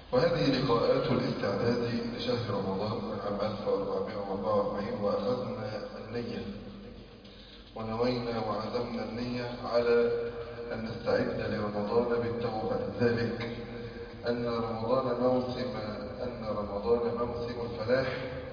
وهذه لقاءات الاستعداد لشهر رمضان من عام 1444 وأخذنا النية ونوينا وعزمنا النية على أن نستعد لرمضان بالتوبة ذلك أن رمضان موسم أن رمضان موسم الفلاح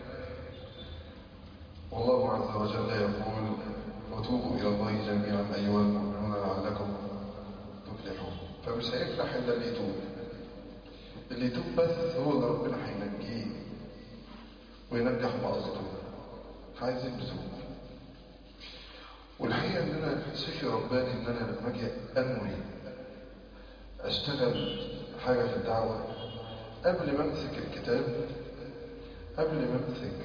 والله عز وجل يقول وتوبوا إلى الله جميعا أيها المؤمنون لعلكم تفلحون فمش هيفلح إلا اللي يتوب اللي يتوب بس هو اللي ربنا هينجيه وينجح مقصده عايزين نتوب والحقيقة ان انا شيخي رباني ان انا لما اجي انوي اشتغل حاجة في الدعوة قبل ما امسك الكتاب قبل ما امسك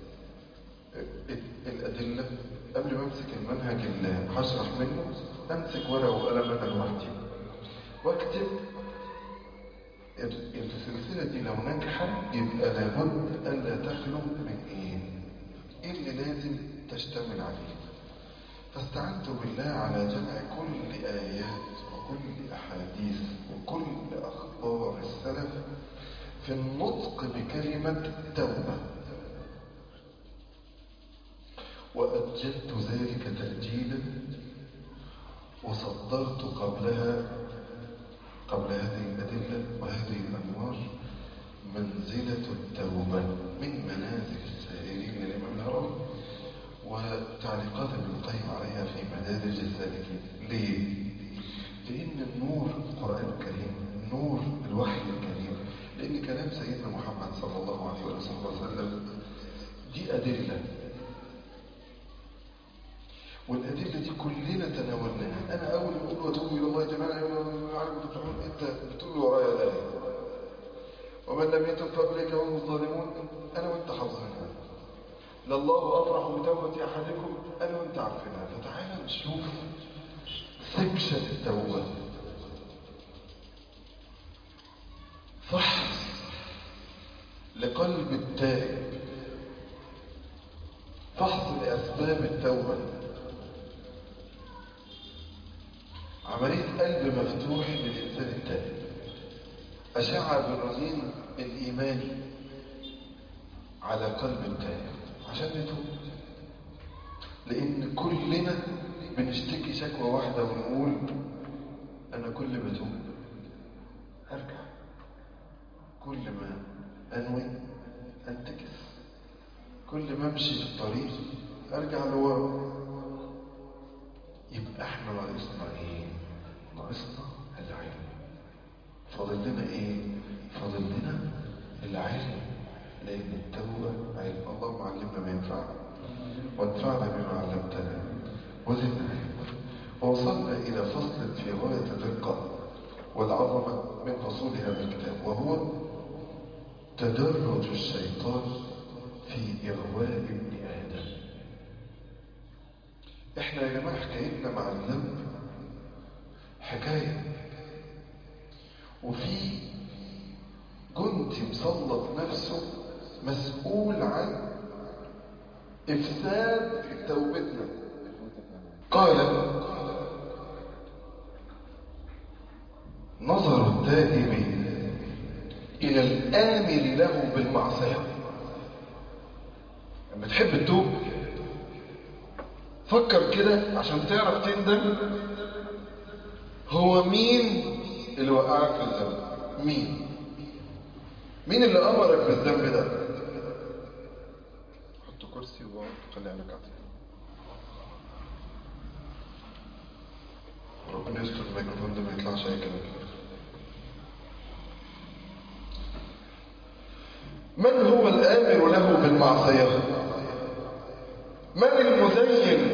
الادلة قبل ما امسك المنهج اللي هشرح منه امسك ورقة وقلم انا لوحدي واكتب السلسلة دي لو نجحت يبقى لابد ألا تخلو من إيه؟ إيه اللي لازم تشتمل عليه؟ فاستعنت بالله على جمع كل آيات وكل أحاديث وكل أخبار السلف في النطق بكلمة توبة وأجلت ذلك تأجيلا وصدرت قبلها قبل هذه الأدلة وهذه الأنوار منزلة التوبة من منازل السائرين للإمام الهروي وتعليقات ابن القيم عليها في مدارج السالكين ليه؟ لأن النور القرآن الكريم نور الوحي الكريم لأن كلام سيدنا محمد صلى الله عليه وسلم دي أدلة والأدلة دي كلنا تناولناها أنا أول ما أقول وتوبوا إلى الله جميعا يعلم تفلحون أنت بتقول ورايا الآية ومن لم يتب فأولئك هم الظالمون أنا وأنت حافظينها لله أفرح بتوبة أحدكم أنا وأنت عارفينها فتعالى نشوف سكشن التوبة فحص لقلب التائب فحص لأسباب التوبة عملية قلب مفتوح للإنسان التائب أشعة بالرنين الإيماني على قلب التائب عشان نتوب لأن كلنا بنشتكي شكوى واحدة ونقول أنا كل ما أتوب أرجع كل ما أنوي أنتكس كل ما أمشي في الطريق أرجع لورا يبقى احنا ناقصنا ايه ناقصنا العلم فاضل لنا ايه فاضل لنا العلم لان التوبه علم اللهم علمنا ما ينفعنا وانفعنا بما علمتنا وزدنا علما ووصلنا الى فصل في غايه الرقه والعظمه من فصول هذا الكتاب وهو تدرج الشيطان في اغواء ابن ادم احنا يا جماعة حكايتنا مع الذنب حكاية وفي جندي مسلط نفسه مسؤول عن افساد توبتنا قال نظر التائب الى الامر له بالمعصيه لما تحب تتوب فكر كده عشان تعرف تندم هو مين اللي وقعك في الذنب مين مين اللي امرك بالذنب ده حط كرسي وقعد خلي عينك عطيه ربنا يستر الميكروفون ده ما يطلعش اي كلام من هو الامر له بالمعصيه من المزين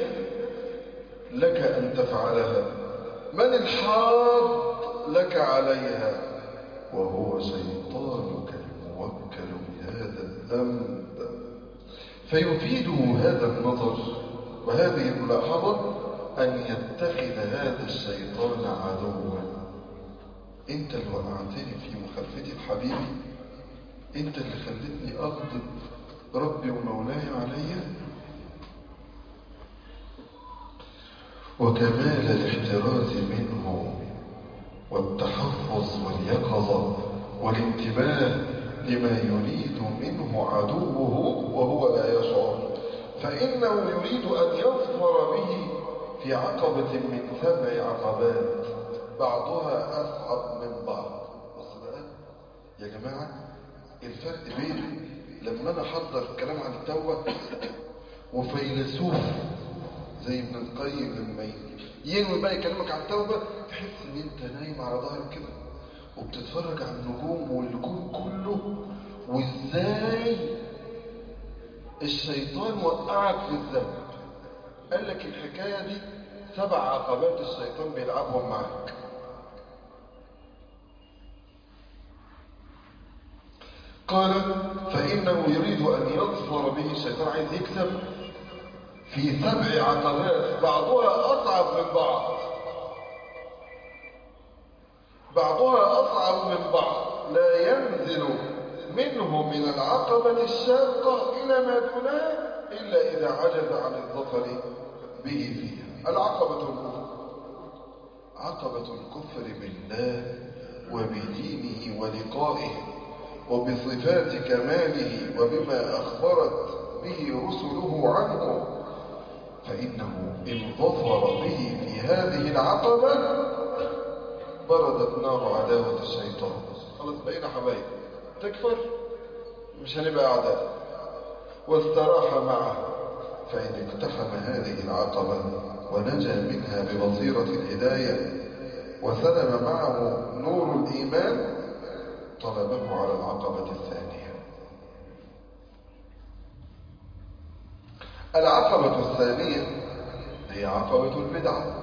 لك أن تفعلها من الحاض لك عليها وهو شيطانك الموكل بهذا الذنب فيفيده هذا النظر وهذه الملاحظة أن يتخذ هذا الشيطان عدوا انت اللي وقعتني في مخالفتي الحبيبي انت اللي خلتني اغضب ربي ومولاي عليا وكمال الاحتراز منه والتحفظ واليقظة والانتباه لما يريد منه عدوه وهو لا يشعر فإنه يريد أن يظفر به في عقبة من سبع عقبات بعضها أصعب من بعض بص بقى يا جماعة الفرق بين لما أنا أحضر كلام عن التوبة وفيلسوف زي ابن القيم لما ينوي بقى يكلمك عن التوبة تحس ان انت نايم على ظهرك كده وبتتفرج على النجوم والكون كله وازاي الشيطان وقعك في الذنب قال لك الحكاية دي سبع عقبات الشيطان بيلعبهم معاك قال فإنه يريد أن يظفر به الشيطان عايز يكسب في سبع عقبات بعضها أصعب من بعض بعضها أصعب من بعض لا ينزل منه من العقبة الشاقة إلى ما دونها إلا إذا عجز عن الظفر به فيها العقبة الأولى عقبة الكفر بالله وبدينه ولقائه وبصفات كماله وبما أخبرت به رسله عنه فإنه إن ظفر به في هذه العقبة بردت نار عداوة الشيطان خلاص بقينا حبايب تكفر مش هنبقى أعداء واستراح معه فإن اقتحم هذه العقبة ونجا منها ببصيرة الهداية وسلم معه نور الإيمان طلبه على العقبة الثانية العقبة الثانية هي عقبة البدعة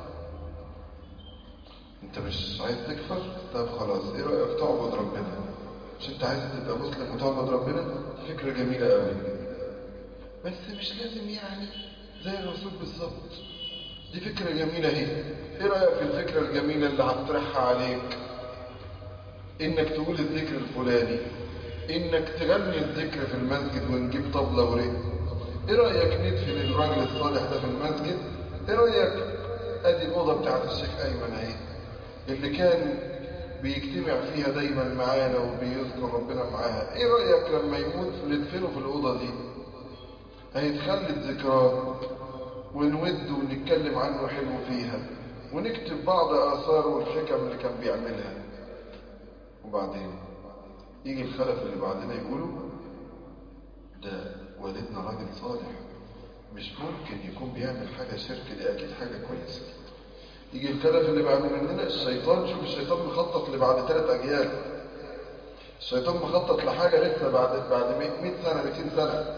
انت مش عايز تكفر طب خلاص ايه رأيك تعبد ربنا مش انت عايز تبقى مسلم وتعبد ربنا فكرة جميلة قوي بس مش لازم يعني زي الرسول بالظبط دي فكرة جميلة اهي ايه رأيك في الفكرة الجميلة اللي هقترحها عليك انك تقول الذكر الفلاني انك تغني الذكر في المسجد ونجيب طبلة ورق ايه رأيك ندفن الراجل الصالح ده في المسجد ايه رأيك ادي الأوضة بتاعت الشيخ ايمن اهي اللي كان بيجتمع فيها دايما معانا وبيذكر ربنا معاها ايه رأيك لما يموت ندفنه في الأوضة دي هيتخلد ذكراه ونود ونتكلم عنه حلو فيها ونكتب بعض آثاره والحكم اللي كان بيعملها وبعدين يجي الخلف اللي بعدنا يقولوا ده والدنا راجل صالح مش ممكن يكون بيعمل حاجة شرك دي أكيد حاجة كويسة يجي الخلف اللي بعد مننا الشيطان شوف الشيطان مخطط لبعد ثلاث أجيال الشيطان مخطط لحاجة لسه بعد بعد 100 سنة 200 سنة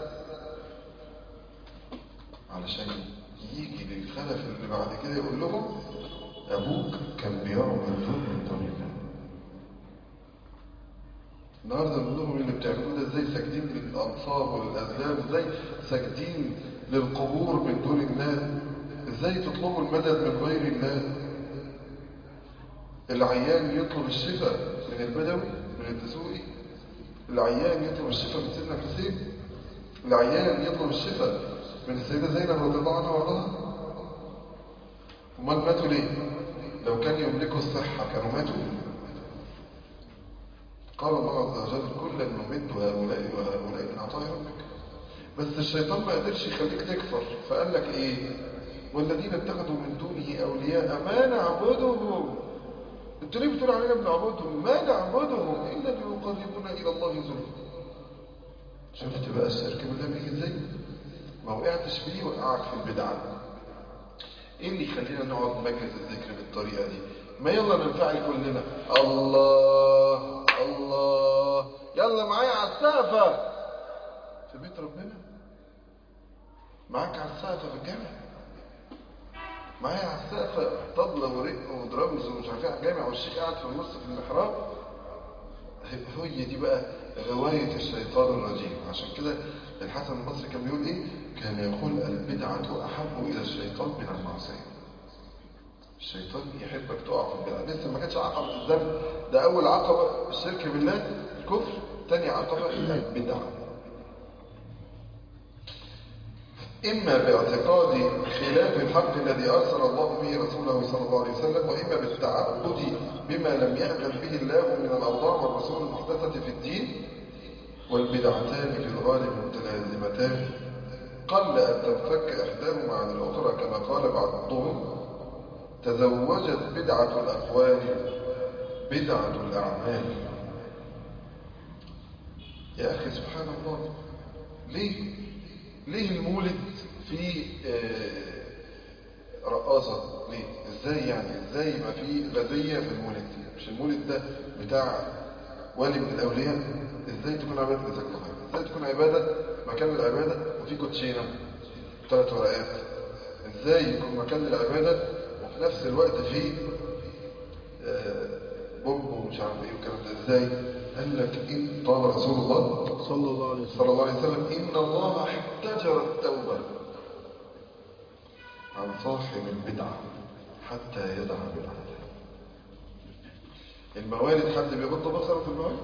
علشان يجي للخلف اللي بعد كده يقول لهم أبوك كان بيعمل دول من دون الله النهارده نقول لهم اللي بتعملوه ده ازاي ساجدين للانصاب وللازلام ازاي ساجدين للقبور من دون الله ازاي تطلبوا المدد من غير الله العيان يطلب الشفاء من البدوي من الدسوقي العيان يطلب الشفاء من سيدنا الحسين العيان يطلب الشفاء من السيدة زينب رضي الله عنها وارضاها امال ماتوا ليه لو كان يملكوا الصحة كانوا ماتوا قال الله عز وجل كلا نمد هؤلاء وهؤلاء من عطاء ربك بس الشيطان ما قدرش يخليك تكفر فقال لك ايه والذين اتخذوا من دونه اولياء ما نعبدهم انتوا ليه بتقولوا علينا بنعبدهم ما نعبدهم الا ليقربونا الى الله زلفى شفت بقى الشرك بالله بيجي ازاي ما وقعتش فيه وقعك في البدعه ايه اللي يخلينا نقعد نمجز الذكر بالطريقه دي ما يلا ننفعل كلنا الله الله يلا معايا على السقفة في بيت ربنا معاك على السقفة في الجامع معايا على السقفة طبلة ورق ودرامز ومش عارف ايه على الجامع والشيخ قاعد في النص في المحراب هي دي بقى غواية الشيطان الرجيم عشان كده الحسن البصري كان بيقول ايه كان يقول البدعة أحب إلى الشيطان من المعصية الشيطان يحبك تقع في البدعة لسه ما كانتش عقبة الذنب ده أول عقبة الشرك بالله الكفر تاني عقبة البدعة إما باعتقاد خلاف الحق الذي أرسل الله به رسوله صلى الله عليه وسلم وإما بالتعبد بما لم يأذن به الله من الأوضاع والرسول المحدثة في الدين والبدعتان في الغالب متلازمتان قل أن تنفك إحداهما عن الأخرى كما قال بعضهم تزوجت بدعة الأقوال بدعة الأعمال يا أخي سبحان الله ليه ليه المولد فيه آه رقاصة ليه ازاي يعني ازاي يبقى فيه غزية في المولد مش المولد ده بتاع ولي من الأولياء ازاي تكون عبادة جزاك الله خير ازاي تكون عبادة مكان العبادة وفي كوتشينة ثلاث ورقات ازاي يكون مكان العبادة وفي نفس الوقت فيه آه بومب ومش عارف ايه والكلام ده ازاي قال لك إن قال رسول الله صلى الله عليه صلى وسلم الله عليه وسلم إن الله احتجر التوبة عن صاحب البدعة حتى يدع بدعته الموالد حد بيغض بصره في الموالد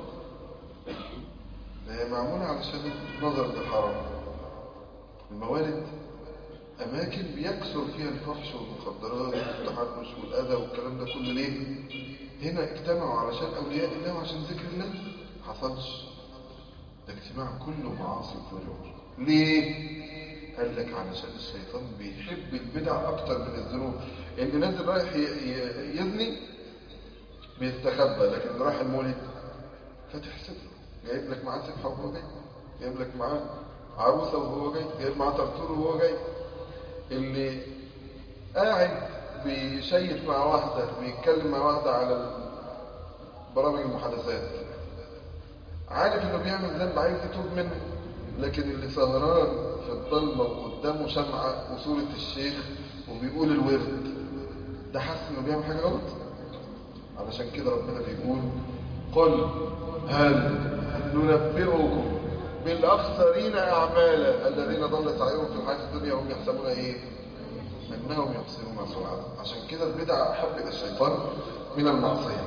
هي معمولة علشان نظر للحرام الموالد أماكن بيكثر فيها الفحش والمخدرات والتحرش والأذى والكلام ده كله ليه؟ هنا اجتمعوا علشان أولياء الله وعشان ذكر الله حصلش ده اجتماع كله معاصي وفجور ليه؟ قال لك علشان الشيطان بيحب البدع أكتر من الذنوب اللي نازل رايح ي- ي- يزني بيستخبى لكن اللي رايح المولد فاتح صدره جايب لك معاه سبحة وهو جاي جايب لك معاه عروسة وهو جاي جايب معاه طرطور وهو جاي اللي قاعد بيشيت مع واحدة بيتكلم مع واحدة على برامج المحادثات عارف انه بيعمل ذنب عايز يتوب منه لكن اللي سهران في الضلمة وقدامه شمعة وصورة الشيخ وبيقول الورد ده حاسس انه بيعمل حاجة غلط علشان كده ربنا بيقول قل هل ننبئكم بالأخسرين أعمالا الذين ضل سعيهم في الحياة الدنيا وهم يحسبون إيه أنهم يحسنون صنعا عشان كده البدعة أحب إلى الشيطان من المعصية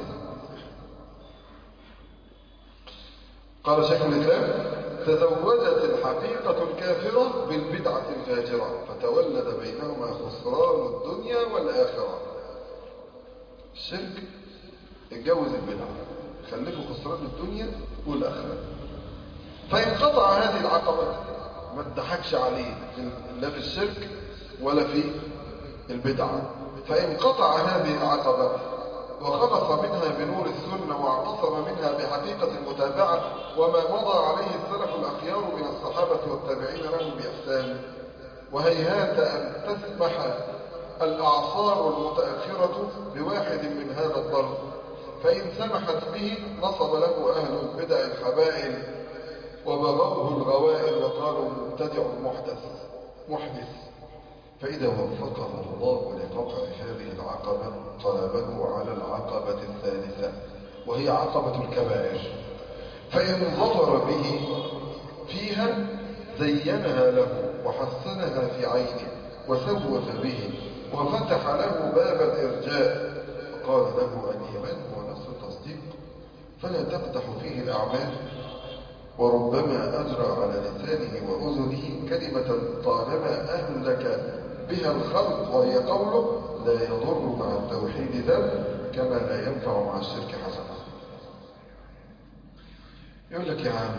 قال شيخ الإسلام تزوجت الحقيقة الكافرة بالبدعة الفاجرة فتولد بينهما خسران الدنيا والآخرة الشرك اتجوز البدعة خلفه خسران الدنيا والآخرة فإن قطع هذه العقبة ما اتضحكش عليه في- لا في الشرك ولا في البدعة فإن قطع هذه العقبة وخلص منها بنور السنة واعتصم منها بحقيقة المتابعة وما مضى عليه السلف الأخيار من الصحابة والتابعين لهم بإحسان وهيهات أن تسمح الأعصار المتأخرة بواحد من هذا الضرب فإن سمحت به نصب له أهل البدع الحبائل وبغوه الغوائل وقالوا مبتدع محدث محدث فإذا وفقه الله لقطع هذه العقبة طلبه على العقبة الثالثة وهي عقبة الكبائر فإن ظفر به فيها زينها له وحسنها في عينه وسوف به وفتح له باب الإرجاء وقال له الإيمان هو نفس التصديق فلا تقدح فيه الأعمال وربما أجرى على لسانه وأذنه كلمة طالما أهلك بها الخلق وهي قوله لا يضر مع التوحيد ذنب كما لا ينفع مع الشرك حسنة يقول لك يا عم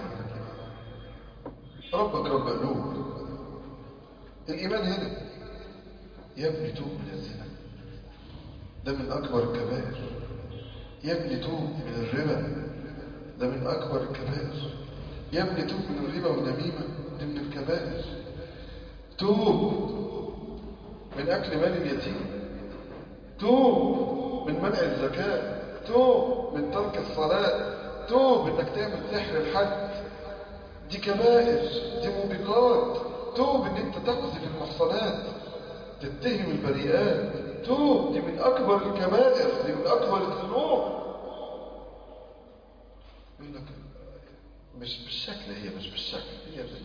ربك رب قلوب الإيمان هنا يا ابني توب من الزنا ده من أكبر الكبائر يا ابني توب من الربا ده من أكبر الكبائر يا ابني توب من الربا والنميمة دي من الكبائر توب من أكل مال اليتيم توب من منع الزكاة توب من ترك الصلاة توب انك تعمل سحر لحد دي كبائر دي موبقات توب ان انت تقذف المحصنات تتهم البريئات توب دي من اكبر الكبائر دي من اكبر الذنوب يقول لك مش بالشكل هي مش بالشكل هي بال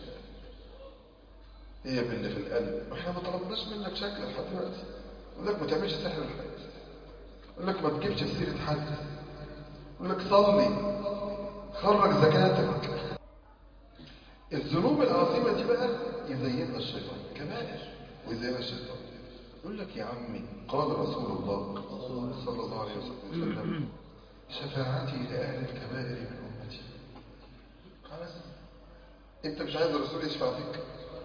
هي باللي في القلب احنا ما طلبناش منك شكل لحد دلوقتي يقول لك ما تعملش سحر لحد يقول لك ما تجيبش في سيره حد يقول لك صلي خرج زكاتك الذنوب العظيمة دي بقى يزينها الشيطان كبائر ويزينها الشيطان يقول لك يا عمي قال رسول الله صلى الله عليه وسلم شفاعتي لأهل الكبائر من أمتي خلاص انت مش عايز الرسول يشفع فيك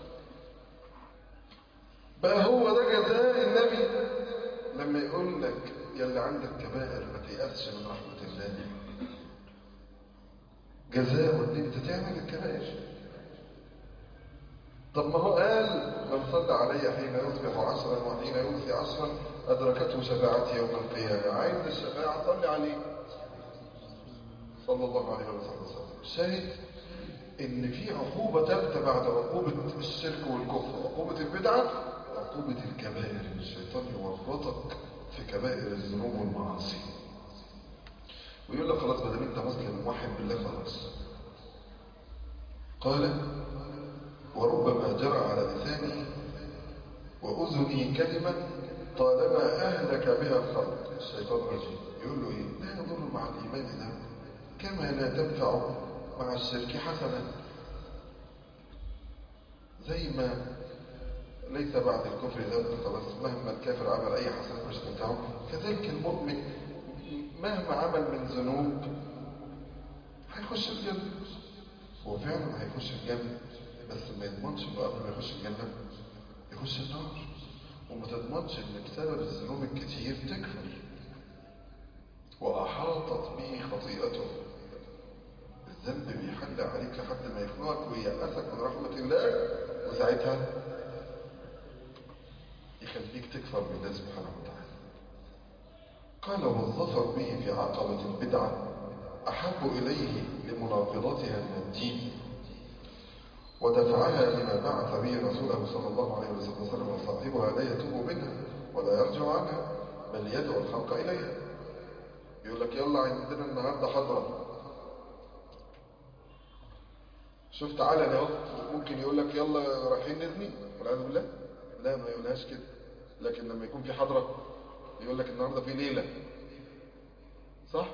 بقى هو ده جزاء النبي لما يقول لك يا اللي عندك كبائر ما تيأسش من رحمة الله جزاء ان انت تعمل الكبائر طب ما هو قال من صلى علي حين يصبح عشرا وحين يمسي عشرا أدركته شفاعتي يوم القيامة عايز الشفاعة صلي عليه صلى الله عليه وسلم الشاهد ان في عقوبة ثالثة بعد عقوبة الشرك والكفر عقوبة البدعة عقوبة الكبائر ان الشيطان يورطك في كبائر الذنوب والمعاصي ويقول لك خلاص بدل انت مسلم موحد بالله خلاص قال وربما جرى على لسانه وأذنه كلمة طالما أهلك بها الخلق الشيطان الرجيم يقول له إيه لا يضر مع الإيمان ذنب كما لا تنفع مع الشرك حسنة زي ما ليس بعد الكفر ذنب خلاص مهما الكافر عمل أي حسنة مش تنفعه كذلك المؤمن مهما عمل من ذنوب هيخش الجنة هو فعلا هيخش الجنة بس ما يضمنش انه قبل ما يخش الجنة يخش النار وما تضمنش ان بسبب الذنوب الكتير تكفر وأحاطت به خطيئته الذنب بيحل عليك لحد ما يخنقك ويأسك من رحمة الله وساعتها يخليك تكفر بالله سبحانه وتعالى قال والظفر به في عقبة البدعة أحب إليه لمناقضتها من الدين ودفعها لما بعث به رسوله صلى الله عليه وسلم وصاحبها لا يتوب منها ولا يرجع عنها بل يدعو الخلق إليها يقول لك يلا عندنا النهاردة حضرة شفت علني اهو ممكن يقول لك يلا رايحين نزني والعياذ بالله لا ما يقولهاش كده لكن لما يكون في حضرة يقول لك النهارده في ليلة صح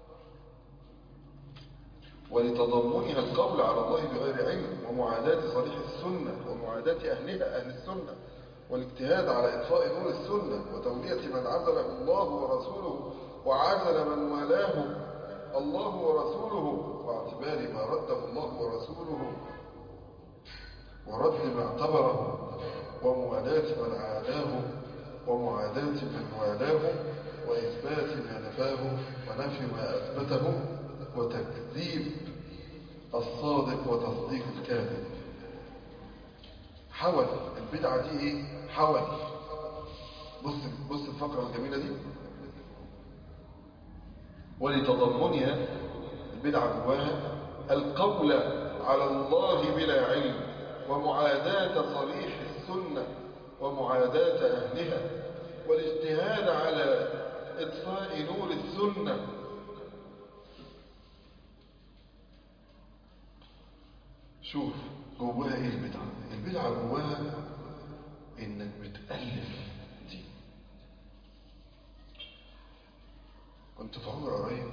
ولتضمنها القول على الله بغير علم ومعاداة صريح السنة ومعاداة أهلها أهل السنة والاجتهاد على إطفاء نور السنة وتولية من عزله الله ورسوله وعزل من والاه الله ورسوله واعتبار ما رده الله ورسوله ورد ما اعتبره وموالاة من عاداه ومعاداة من والاه وإثبات ما نفاه ونفي ما أثبته وتكذيب الصادق وتصديق الكاذب حول البدعة دي ايه حول بص بص الفقرة الجميلة دي ولتضمنها البدعة جواها القول على الله بلا علم ومعاداة صريح السنة ومعاداة أهلها والاجتهاد على إطفاء نور السنة شوف جواها ايه البدعة البدعة جواها انك بتألف دين كنت في عمر قريب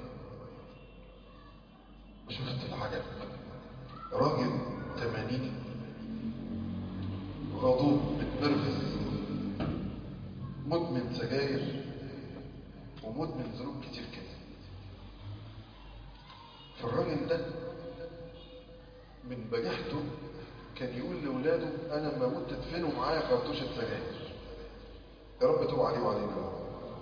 وشفت العجب راجل تمانيني غضوب متنرفز مدمن سجاير ومدمن ذنوب كتير كده فالراجل ده من بجحته كان يقول لأولاده أنا ما مت تدفنوا معايا خرطوش السجاير يا رب توب عليه وعلينا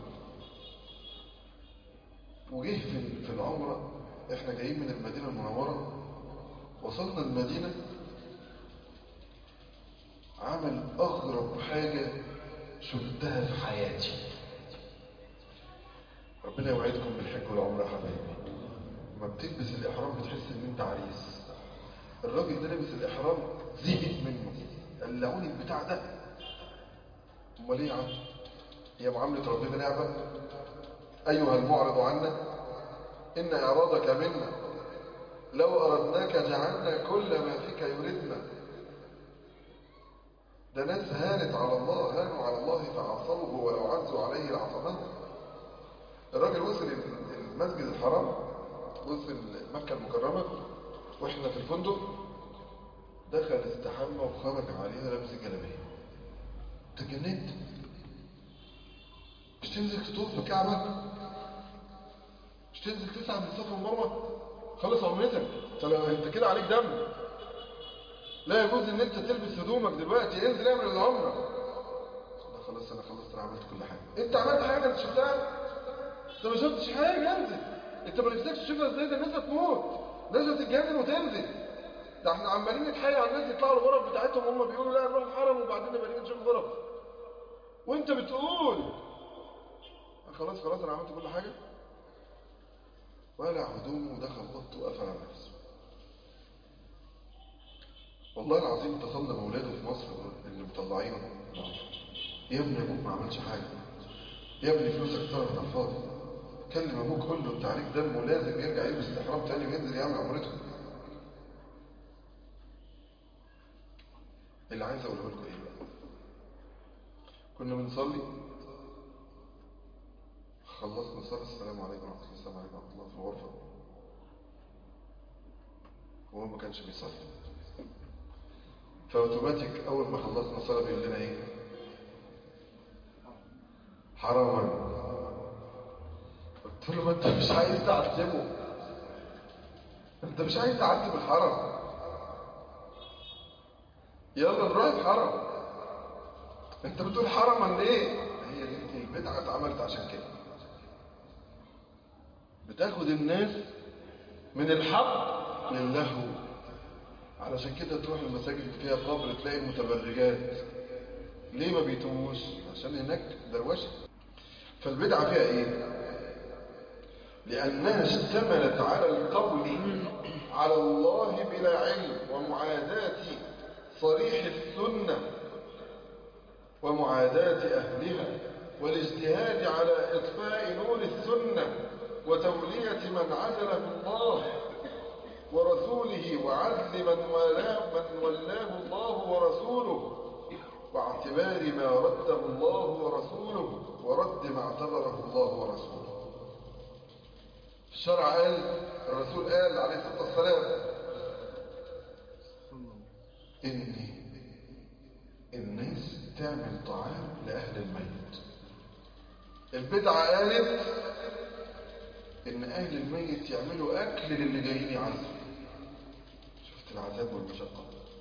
وجه في في العمرة احنا جايين من المدينة المنورة وصلنا المدينة عمل أغرب حاجة شفتها في حياتي ربنا يوعدكم بالحج والعمرة يا حبايبي لما بتلبس الإحرام بتحس إن أنت عريس الراجل ده لابس الإحرام زهق منه قلعوني البتاع ده امال ايه يا عم هي معاملة ربنا لعبة أيها المعرض عنا إن إعراضك منا لو أردناك جعلنا كل ما فيك يردنا ده ناس هانت على الله هانوا على الله فعصوه ولو عزوا عليه لعصمه الراجل وصل المسجد الحرام وصل مكة المكرمة واحنا في الفندق دخل استحمى وخرج علينا لابس جلابيه تجننت مش تنزل تطوف في الكعبه مش تنزل تسعى من الصفا والمروه خلص عمرتك انت لو انت كده عليك دم لا يجوز ان انت تلبس هدومك دلوقتي انزل اعمل العمره لا خلاص انا خلصت انا عملت كل حاجه انت عملت حاجه انت شفتها انت ما شفتش حاجه انزل انت ما نفسكش تشوفها ازاي ده الناس هتموت الناس هتتجنن وتنزل ده احنا عمالين نتحايل على الناس يطلعوا الغرف بتاعتهم هم بيقولوا لا نروح الحرم وبعدين نبقى نيجي نشوف غرف وانت بتقول خلاص خلاص انا عملت كل حاجه وقلع هدومه ودخل اوضته وقفل على نفسه والله العظيم اتصلنا باولاده في مصر اللي مطلعينه يا ابني ابوك ما عملش حاجه يا ابني فلوسك طارت على الفاضي كلم ابوك قول له انت عليك دم ولازم يرجع يلبس الاحرام تاني وينزل يعمل عمرته اللي عايز اقوله لكم ايه بقى كنا بنصلي خلصنا صلاة السلام عليكم ورحمة الله السلام عليكم ورحمة الله في الغرفة وهو ما كانش بيصلي فاوتوماتيك اول ما خلصنا الصلاة بيقول لنا ايه حراما قلت له ما انت مش عايز تعذبه انت مش عايز تعذب الحرم يلا نروح الحرم انت بتقول حرما ليه هي دي البدعه اتعملت عشان كده بتاخد الناس من الحق للهو علشان كده تروح المساجد فيها قبر تلاقي المتبرجات ليه ما بيتوبوش عشان هناك دروشه فالبدعه فيها ايه لانها اشتملت على القول على الله بلا علم ومعاداه صريح السنة ومعاداة أهلها والاجتهاد على إطفاء نور السنة وتولية من عزله الله ورسوله وعزل من ولاه, من ولاه الله ورسوله واعتبار ما رده الله ورسوله ورد ما اعتبره الله ورسوله الشرع قال الرسول قال عليه الصلاة والسلام ان الناس تعمل طعام لأهل الميت البدعة قالت ان اهل الميت يعملوا اكل للي جايين يعذبوا شفت العذاب والمشقة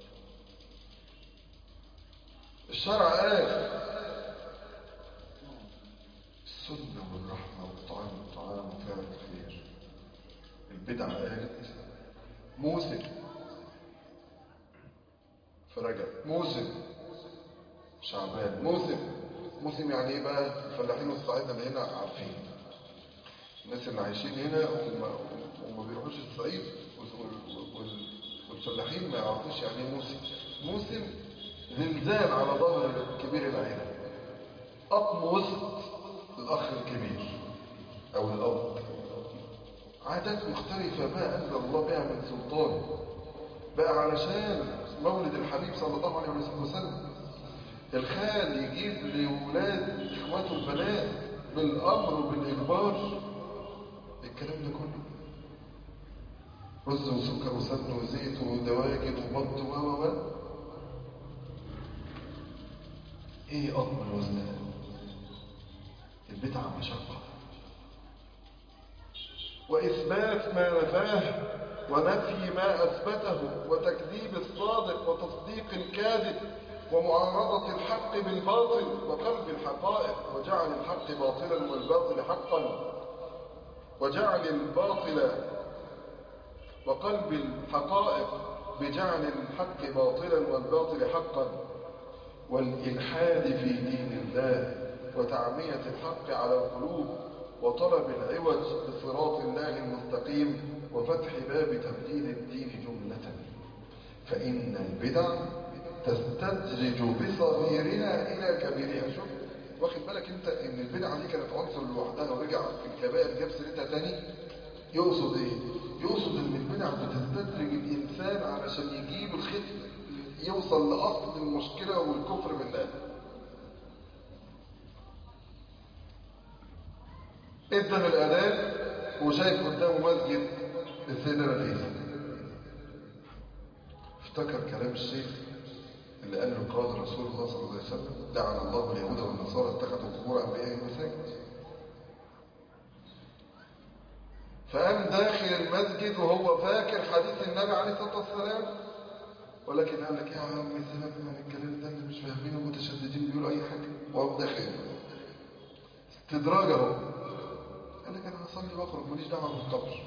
الشرع قال السنة والرحمة والطعام والطعام وفعل الخير البدعة قالت موسم في رجب موسم شعبان موسم موسم يعني ايه بقى الفلاحين والصعيدة اللي هنا عارفين الناس اللي عايشين هنا وما, وما بيروحوش الصعيد والفلاحين ما يعرفوش يعني ايه موسم موسم زلزال على ظهر كبير العيلة قطم وسط الأخ الكبير أو الأب عادات مختلفة ما أنزل الله بها من سلطان بقى علشان مولد الحبيب صلى الله عليه وسلم الخال يجيب لولاد اخواته البنات بالامر وبالاجبار الكلام ده كله رز وسكر وسمن وزيت ودواجن وبط و و و ايه قطم الوزن ده البدعه مشقه واثبات ما نفاه ونفي ما أثبته وتكذيب الصادق وتصديق الكاذب ومعارضة الحق بالباطل وقلب الحقائق وجعل الحق باطلا والباطل حقا وجعل الباطل وقلب الحقائق بجعل الحق باطلا والباطل حقا والإلحاد في دين الله وتعمية الحق على القلوب وطلب العوج بصراط الله المستقيم وفتح باب تبديل الدين جملة فإن البدع تستدرج بصغيرها إلى كبيرها شوف واخد بالك انت ان البدعة دي كانت عنصر لوحدها ورجع في الكبائر جاب سيرتها تاني يقصد ايه يقصد ان البدع بتستدرج الانسان علشان يجيب الختم يوصل لاصل المشكلة والكفر بالله ادن الاذان وشايف قدامه مسجد السيدة نفيسة افتكر كلام الشيخ اللي قال له قال رسول الله صلى الله عليه وسلم لعن الله اليهود والنصارى اتخذوا قبور انبيائهم مساجد فقام داخل المسجد وهو فاكر حديث النبي عليه الصلاه والسلام ولكن قال لك يا عم سيبك من الكلام ده اللي مش فاهمينه متشددين بيقولوا اي حاجه وهو داخل استدراج اهو قال لك انا هصلي واخرج ماليش دعوه بالقبر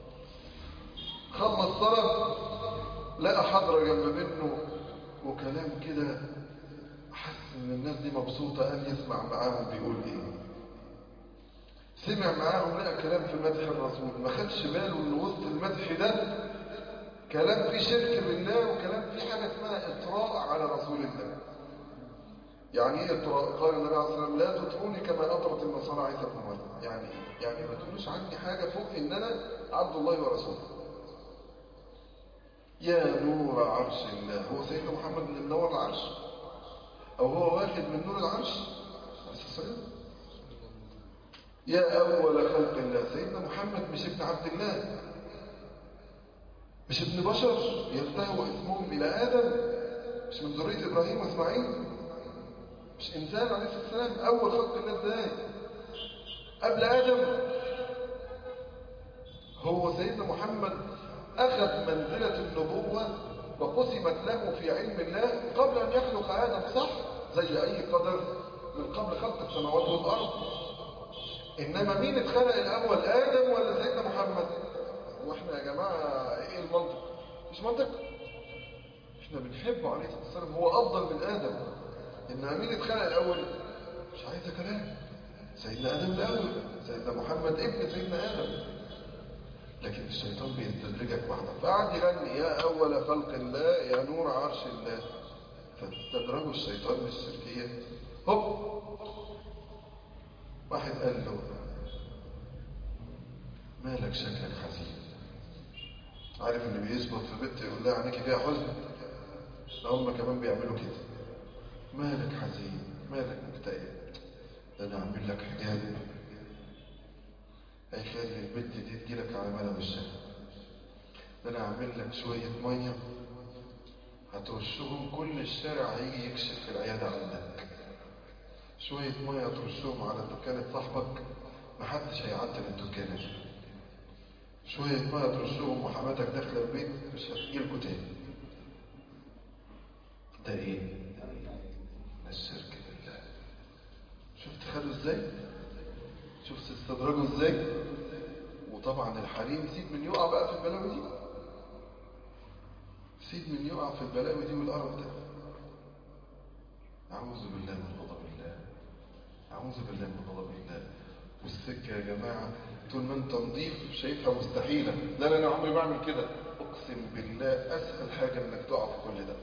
خلص صلاه لقى حضره جنب منه وكلام كده حس ان الناس دي مبسوطه قال يسمع معاهم بيقول ايه سمع معاهم لقى كلام في مدح الرسول ما خدش باله ان وسط المدح ده كلام فيه شرك بالله وكلام فيه حاجه اسمها اطراء على رسول الله يعني ايه اطراء قال النبي عليه الصلاه والسلام لا تطروني كما اطرت النصارى عيسى بن مريم يعني يعني ما تقولوش عني حاجه فوق ان انا عبد الله ورسوله يا نور عرش الله هو سيدنا محمد من منور العرش او هو واخد من نور العرش عليه الصلاه والسلام يا أول خلق الله سيدنا محمد مش ابن عبد الله مش ابن بشر ينتهوا اسمهم إلى آدم مش من ذرية إبراهيم وإسماعيل مش إنسان عليه الصلاة والسلام أول خلق الله إزاي قبل آدم هو سيدنا محمد أخذ منزلة النبوة وقسمت له في علم الله قبل أن يخلق آدم صح زي أي قدر من قبل خلق السماوات والأرض إنما مين اتخلق الأول آدم ولا سيدنا محمد واحنا يا جماعة ايه المنطق مش منطق احنا بنحبه عليه الصلاة والسلام هو أفضل من آدم إنما مين اتخلق الأول مش عايزة كلام سيدنا آدم الأول سيدنا محمد ابن سيدنا آدم لكن الشيطان بيستدرجك واحدة فقعد يغني يا أول خلق الله يا نور عرش الله فاستدرجه الشيطان بالشركية هوب واحد قال له مالك شكلك حزين عارف اللي بيثبت في بنت يقول لها عينيكي فيها حزن هم كمان بيعملوا كده مالك حزين مالك مكتئب ده انا اعمل لك حجاب هيخلي البنت دي تجيلك على ملا وشها ده انا اعمل لك شويه ميه هترشهم كل الشارع هيجي يكشف في العياده عندك شوية مية ترشهم على دكانة صاحبك محدش هيعدل الدكانة شوية مية ترشهم وحماتك داخلة البيت مش هتجيلكوا تاني ده ايه؟ ده الشرك بالله شفت خدوا ازاي؟ شفت استدرجوا ازاي؟ وطبعا الحريم سيب من يقع بقى في البلاوي دي سيب من يقع في البلاوي دي والقرف ده أعوذ بالله من غضب الله أعوذ بالله من غضب الله والسكة يا جماعة طول ما أنت نظيف شايفها مستحيلة لا لا أنا عمري بعمل كده أقسم بالله أسهل حاجة إنك تقع في كل ده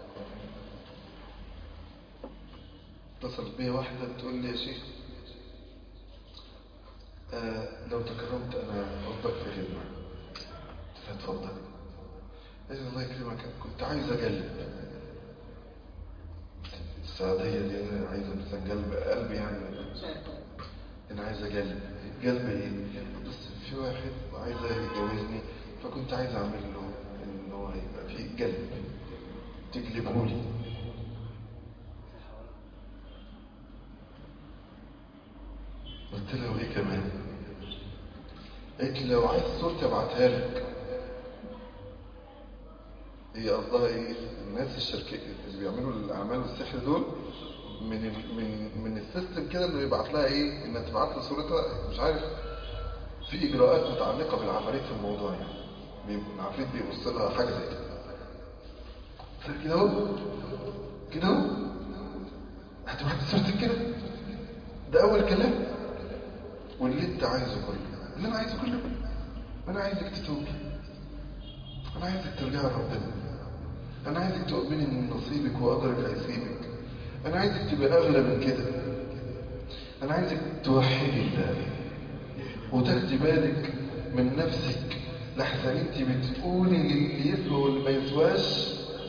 اتصلت بيا واحدة بتقول لي يا شيخ آه لو تكرمت أنا أوضك في خدمة اتفضل قال الله يكرمك كنت عايز أجلب السعادية دي أنا عايز مثلا قلب قلبي يعني أنا عايز أجلب قلب إيه بس في واحد عايز يتجوزني فكنت عايز أعمل له إن هو يبقى في قلب تقلبه لي قلت له إيه كمان قلت لي لو عايز صورتي أبعتها لك هي قصدها ايه الناس الشركيه اللي بيعملوا الاعمال والسحر دول من ال من من السيستم كده انه يبعت لها ايه انها تبعت له صورتها مش عارف في اجراءات متعلقه بالعفاريت في الموضوع يعني بيبقى العفريت بيبص لها حاجه زي كده كده اهو كده اهو هتبعت صورتك كده ده اول كلام واللي انت عايزه كله اللي انا عايزه كله انا عايزك تتوبي انا عايزك ترجع لربنا انا عايزك تؤمني ان نصيبك وقدرك هيسيبك انا عايزك تبقى اغلى من كده انا عايزك توحدي الله وتاخدي بالك من نفسك لحسن انت بتقولي للي يسوى واللي ما يسواش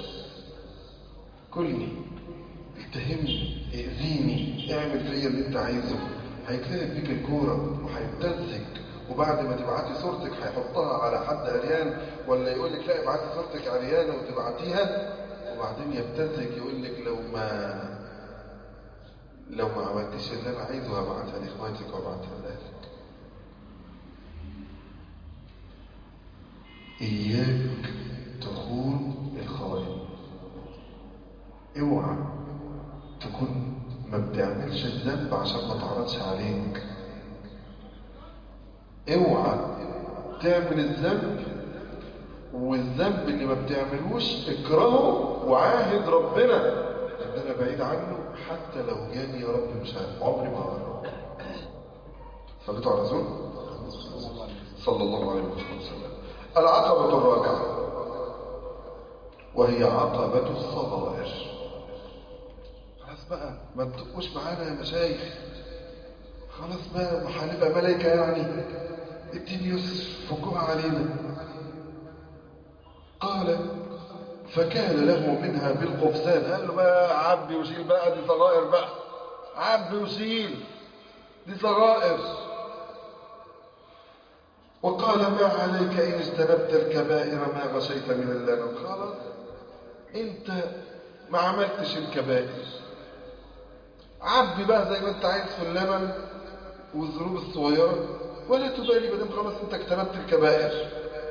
كلني اتهمني اذيني اعمل فيا اللي انت عايزه هيتلعب بيك الكوره وهيبتزك وبعد ما تبعتي صورتك هيحطها على حد عريان ولا يقول لك لا ابعتي صورتك عريانه وتبعتيها وبعدين يبتزك يقول لك لو ما لو ما عملتش اللي انا عايزه هبعتها لاخواتك وابعتها لاهلك اياك تخون الخائن اوعى تكون ما بتعملش الذنب عشان ما تعرضش عليك اوعى تعمل الذنب والذنب اللي ما بتعملوش اكرهه وعاهد ربنا ان انا بعيد عنه حتى لو جاني يا رب مش عارف عمري ما هقرب صليتوا على الرسول صلى الله عليه وسلم العقبة الرابعة وهي عقبة الصغائر خلاص بقى ما تبقوش معانا يا مشايخ خلاص بقى ما هنبقى ملائكة يعني الدين يسر فكوها علينا قال فكان له منها بالقفزان قال له بقى عبي وشيل بقى دي صغائر بقى عبي وشيل دي صغائر وقال ما عليك إن اجتنبت الكبائر ما غشيت من اللغم خلاص انت ما عملتش الكبائر عبي بقى زي ما انت عايز في اللبن والذنوب الصغيرة ولا تبالي بدل خلاص انت اجتنبت الكبائر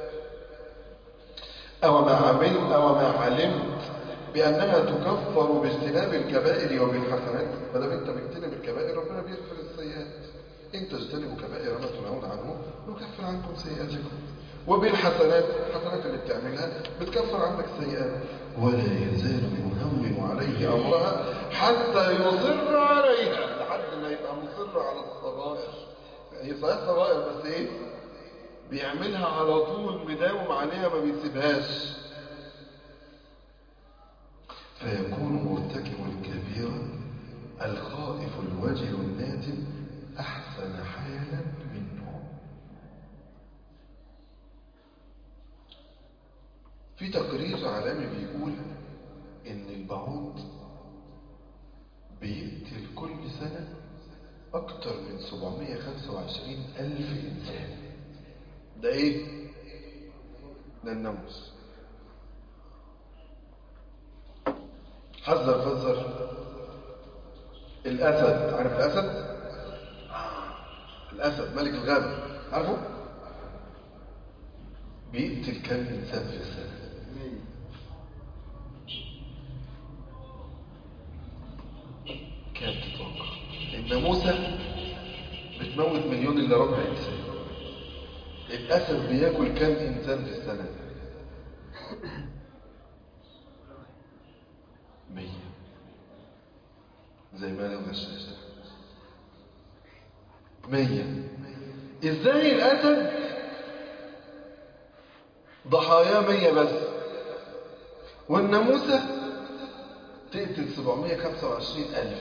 أو ما عملت أو ما علمت بأنها تكفر باجتناب الكبائر وبالحسنات ما دام أنت بتجتنب الكبائر ربنا بيغفر السيئات أنت اجتنبوا كبائر ما تنهون عنه نكفر عنكم سيئاتكم وبالحسنات الحسنات اللي بتعملها بتكفر عنك السيئات ولا يزال يهون عليه أمرها حتى يصر عليها لحد ما يبقى مصر على الصغائر هي صحيح صغائر بس ايه بيعملها على طول مداوم عليها ما بيسيبهاش فيكون مرتكب الكبيرة الخائف الوجل النادم أحسن حالا منه في تقرير عالمي بيقول إن البعوض بيقتل كل سنة أكتر من 725 ألف إنسان ده ايه ده الناموس حذر فذر الاسد عارف الاسد آه. الاسد ملك الغابه عارفه بيقتل كم انسان في السنه كام تتوقع الناموسه بتموت مليون الا ربع انسان الأسد بياكل كم إنسان في السنة مية زي ما لو غشاش ده مية إزاي الأسد ضحايا مية بس والناموسة تقتل 725 ألف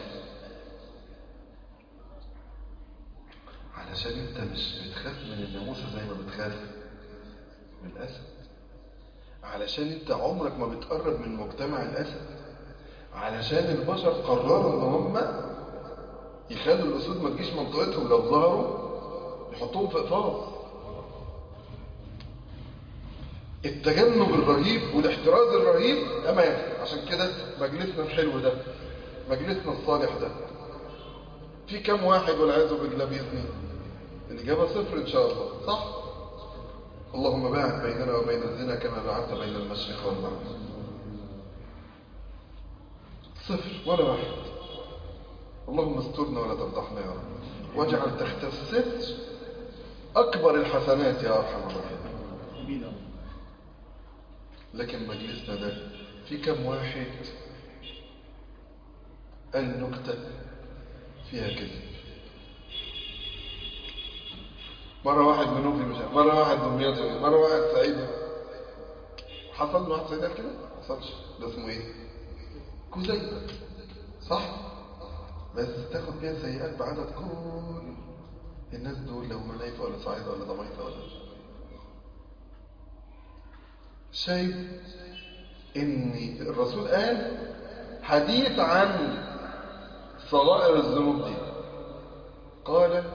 علشان انت مش بتخاف من الناموسة زي ما بتخاف من الأسد علشان انت عمرك ما بتقرب من مجتمع الأسد علشان البشر قرروا ان هم يخلوا الأسود ما تجيش منطقتهم لو ظهروا يحطوهم في قفاص التجنب الرهيب والاحتراز الرهيب أمان عشان كده مجلسنا الحلو ده مجلسنا الصالح ده في كم واحد والعياذ بالله بيزني الإجابة صفر إن شاء الله صح اللهم باعد بيننا وبين الزنا كما باعدت بين المشرق والمغرب صفر ولا واحد اللهم استرنا ولا تفضحنا يا رب واجعل تحت الستر أكبر الحسنات يا أرحم الراحمين لكن مجلسنا ده في كم واحد قال نكتة فيها كذب مرة واحد منوفي مش مرة واحد دمياطي مرة واحد سعيد حصل واحد سعيد قال كده؟ ما حصلش ده اسمه ايه؟ كزيبة صح؟ بس تاخد بيها سيئات بعدد كل الناس دول لو ملايكة ولا صعيدة ولا ضميطة ولا شايف ان الرسول قال حديث عن صغائر الذنوب دي قال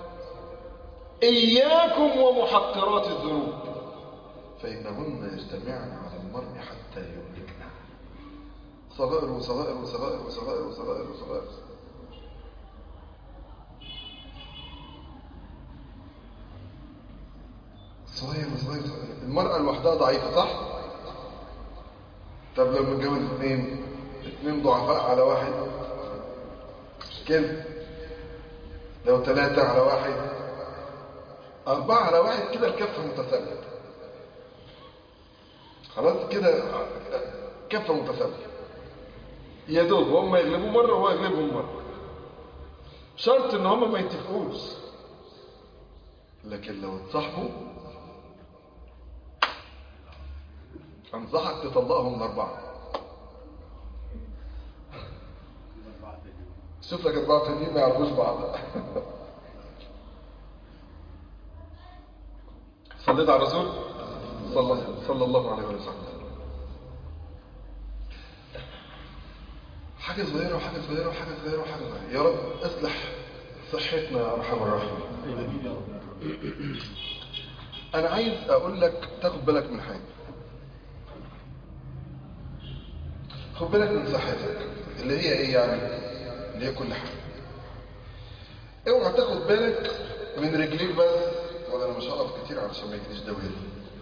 إياكم ومحقرات الذنوب فإنهن يجتمعن على المرء حتى يهلكنا صغائر وصغائر وصغائر وصغائر وصغائر وصغائر صغير صغير صغير المرأة لوحدها ضعيفة صح؟ طب لما نتجوز اثنين اثنين ضعفاء على واحد مش كده لو ثلاثة على واحد أربعة على واحد كده الكفة متساوية خلاص كده كفة متساوية يا دوب هم يغلبوا مرة وهو يغلبهم مرة شرط ان هم ما يتفقوش لكن لو اتصاحبوا انصحك تطلقهم الاربعه شوف لك اربعه تانيين ما يعرفوش بعض صليت على الرسول صلى صلى الله عليه وسلم حاجه صغيره وحاجه صغيره وحاجه صغيره وحاجه صغيره يا رب اصلح صحتنا يا ارحم الراحمين انا عايز اقول لك تاخد بالك من حاجه خد بالك من صحتك اللي هي ايه يعني اللي هي كل حاجه اوعى تاخد بالك من رجليك بس ولا انا مش هقف كتير علشان ما يجيليش دوير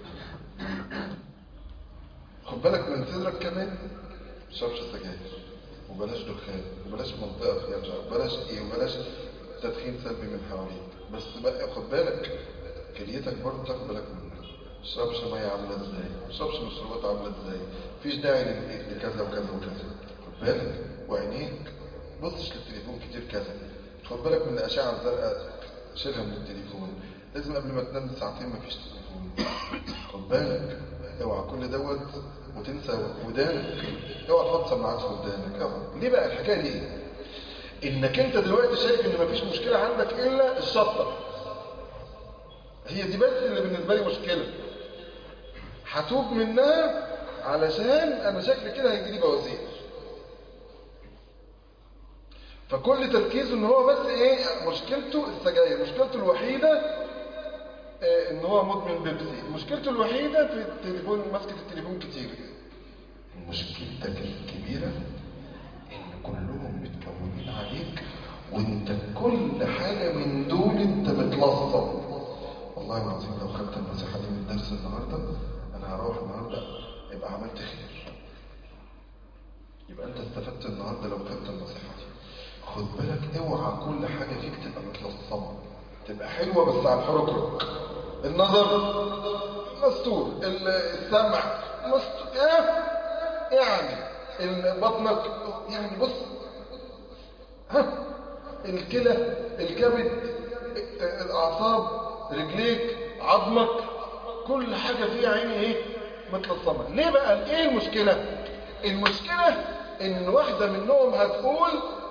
خد بالك من صدرك كمان ما تشربش سجاير وبلاش دخان وبلاش منطقه فيها مش عارف بلاش ايه وبلاش تدخين سلبي من حواليك بس بقى خد بالك كليتك برضه تاخد بالك منها ما تشربش ميه عامله ازاي ما تشربش مشروبات عامله ازاي مفيش داعي لكذا وكذا وكذا خد بالك وعينيك بصش للتليفون كتير كذا خد بالك من الاشعه الزرقاء شيلها من التليفون لازم قبل ما تنام بساعتين مفيش تليفون خد بالك اوعى كل دوت وتنسى ودانك اوعى تحط سماعات في ودانك اوعى ليه بقى الحكايه دي ايه؟ انك انت دلوقتي شايف ان مفيش مشكله عندك الا الشطه هي دي بس اللي بالنسبه لي مشكله هتوب منها علشان انا شكلي كده هيجي لي بواسير فكل تركيزه ان هو بس ايه مشكلته السجاير مشكلته الوحيده إيه ان هو مدمن بيبسي مشكلته الوحيده في التليفون مسكه التليفون كتير مشكلتك الكبيره ان كلهم متكونين عليك وانت كل حاجه من دول انت متلصم والله العظيم لو خدت النصيحه دي من الدرس النهارده انا هروح النهارده يبقى عملت خير يبقى انت استفدت النهارده لو خدت النصيحه دي خد بالك اوعى كل حاجه فيك تبقى متلصمه تبقى حلوه بس على الحركرك النظر مستور السمع مستور ايه يعني بطنك يعني بص ها الكلى الكبد الاعصاب رجليك عظمك كل حاجه فيها عيني ايه متلصمه ليه بقى ايه المشكله المشكله ان واحده منهم هتقول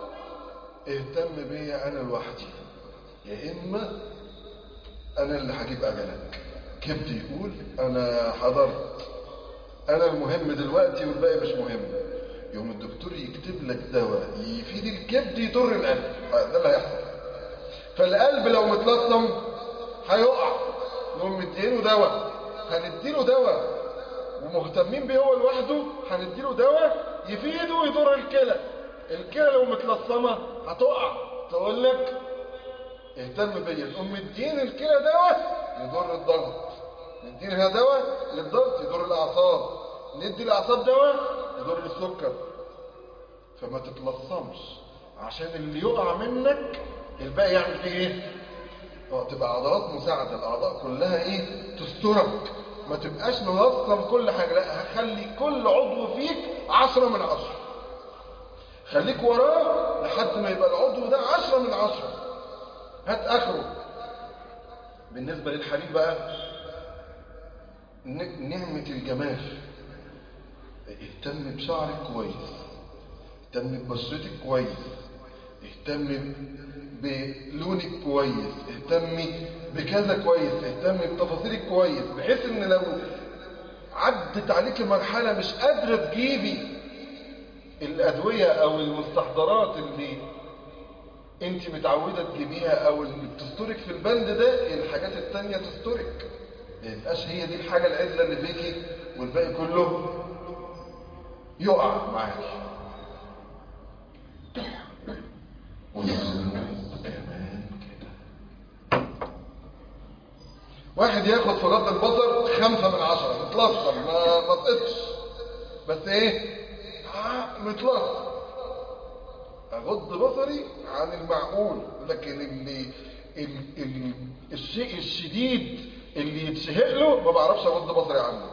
اهتم بيا انا لوحدي يا اما انا اللي هجيب اجلك كبد يقول انا حضرت انا المهم دلوقتي والباقي مش مهم يوم الدكتور يكتب لك دواء يفيد الكبد يضر القلب ده اللي هيحصل فالقلب لو متلصم هيقع نقوم مديله دواء هنديله دواء ومهتمين بيه هو لوحده هنديله دواء يفيده ويضر الكلى الكلى لو متلصمه هتقع تقول لك اهتم بيا نقوم مدين الكلى دواء يضر الضغط نديلها دواء للضغط يضر الاعصاب ندي الاعصاب دواء يضر السكر فما تتلصمش عشان اللي يقع منك الباقي يعمل فيه ايه اه تبقى عضلات مساعده الاعضاء كلها ايه تسترك ما تبقاش ملصم كل حاجه لا هخلي كل عضو فيك عشرة من عشرة خليك وراه لحد ما يبقى العضو ده عشرة من عشرة هات اخره بالنسبه للحريم بقى نعمة الجمال اهتم بشعرك كويس اهتم ببشرتك كويس اهتم بلونك كويس اهتم بكذا كويس اهتم بتفاصيلك كويس بحيث ان لو عدت عليك مرحلة مش قادرة تجيبي الأدوية أو المستحضرات اللي انت متعودة تجيبيها أو اللي بتسترك في البند ده الحاجات التانية تسترك ما يبقاش هي دي الحاجة العزلة اللي فيكي والباقي كله يقع معاك والذنوب كمان كده واحد ياخد في غض البصر خمسة من عشرة متلصم ما ما سقطش بس ايه آه، متلصم اغض بصري عن المعقول لكن اللي ال ال الشيء الشديد اللي يتشهق له ما بعرفش اغض بصري عنه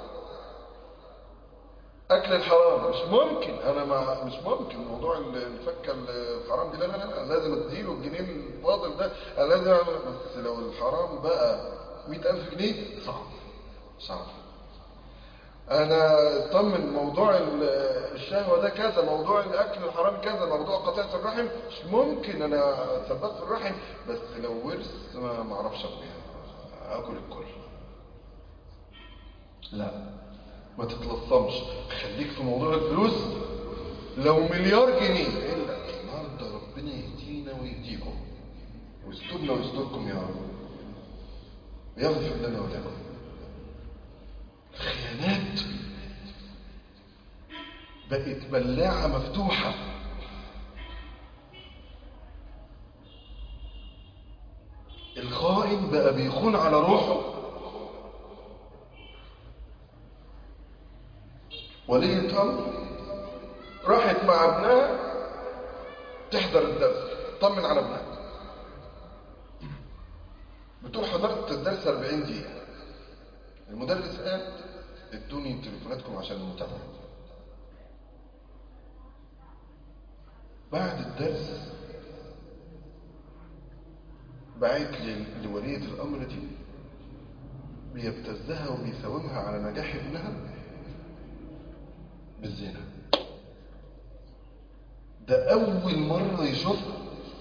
اكل الحرام مش ممكن انا ما مش ممكن موضوع ال- الفكه الحرام دي لا لا لا أنا لازم اديله الجنيه الفاضل ده انا لازم اعمل بس لو الحرام بقى 100000 جنيه صعب صعب انا اطمن موضوع ال- الشهوه ده كذا موضوع الاكل الحرام كذا موضوع قطيعه الرحم مش ممكن انا ثبت في الرحم بس لو ورث ما ما اعرفش أكل- اكل الكل لا ما تتلصمش خليك في موضوع الفلوس لو مليار جنيه الا النهارده ربنا يهدينا ويهديكم ويسترنا ويستركم يا رب ويغفر لنا ولكم الخيانات بقت بلاعة مفتوحة الخائن بقى بيخون على روحه ولية أمر راحت مع ابنها تحضر الدرس طمن على ابنها بتقول حضرت الدرس 40 دقيقة المدرس قال ادوني تليفوناتكم عشان المتابعة بعد الدرس بعت لي لولية الأمر دي بيبتزها وبيساومها على نجاح ابنها بالزنا ده أول مرة يشوفها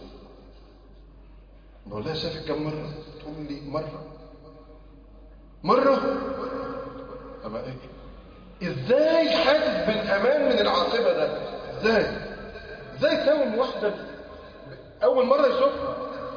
بقول لها شافك كم مرة تقول لي مرة مرة أبقى إيه إزاي حاسس بالأمان من العاصفة ده إزاي إزاي ساوم واحدة أول مرة يشوفها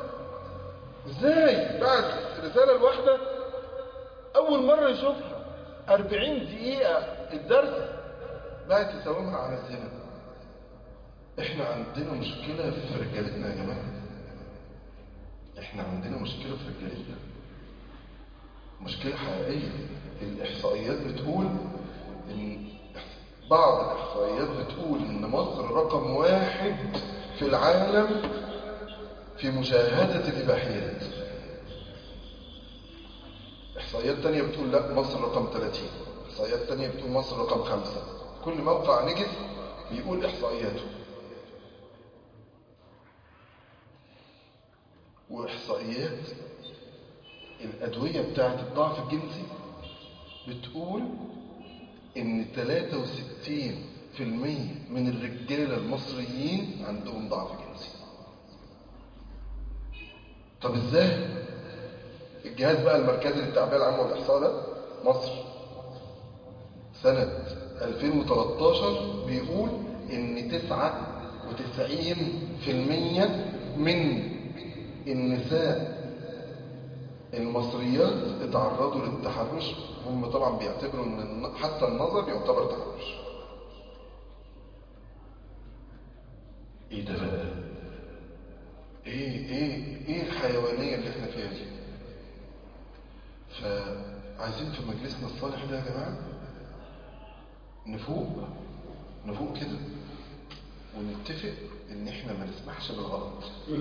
إزاي بعد رسالة الواحدة أول مرة يشوفها 40 دقيقة الدرس بقت تساومها على الزنا احنا عندنا مشكلة في رجالتنا يا جماعة احنا عندنا مشكلة في رجالتنا مشكلة حقيقية الإحصائيات بتقول إن بعض الإحصائيات بتقول إن مصر رقم واحد في العالم في مشاهدة الإباحيات إحصائيات تانية بتقول لا مصر رقم 30 إحصائيات تانية بتقول مصر رقم خمسة كل موقع نجس بيقول إحصائياته وإحصائيات الأدوية بتاعت الضعف الجنسي بتقول إن 63% من الرجالة المصريين عندهم ضعف جنسي طب إزاي؟ الجهاز بقى المركزي للتعبئة العامة والإحصاء ده مصر سنة 2013 بيقول إن 99% من النساء المصريات اتعرضوا للتحرش هم طبعا بيعتبروا ان حتى النظر يعتبر تحرش ايه ده بقى ايه ايه ايه الحيوانية اللي احنا فيها دي فعايزين في مجلسنا الصالح ده يا جماعة نفوق نفوق كده ونتفق ان احنا ما نسمحش بالغلط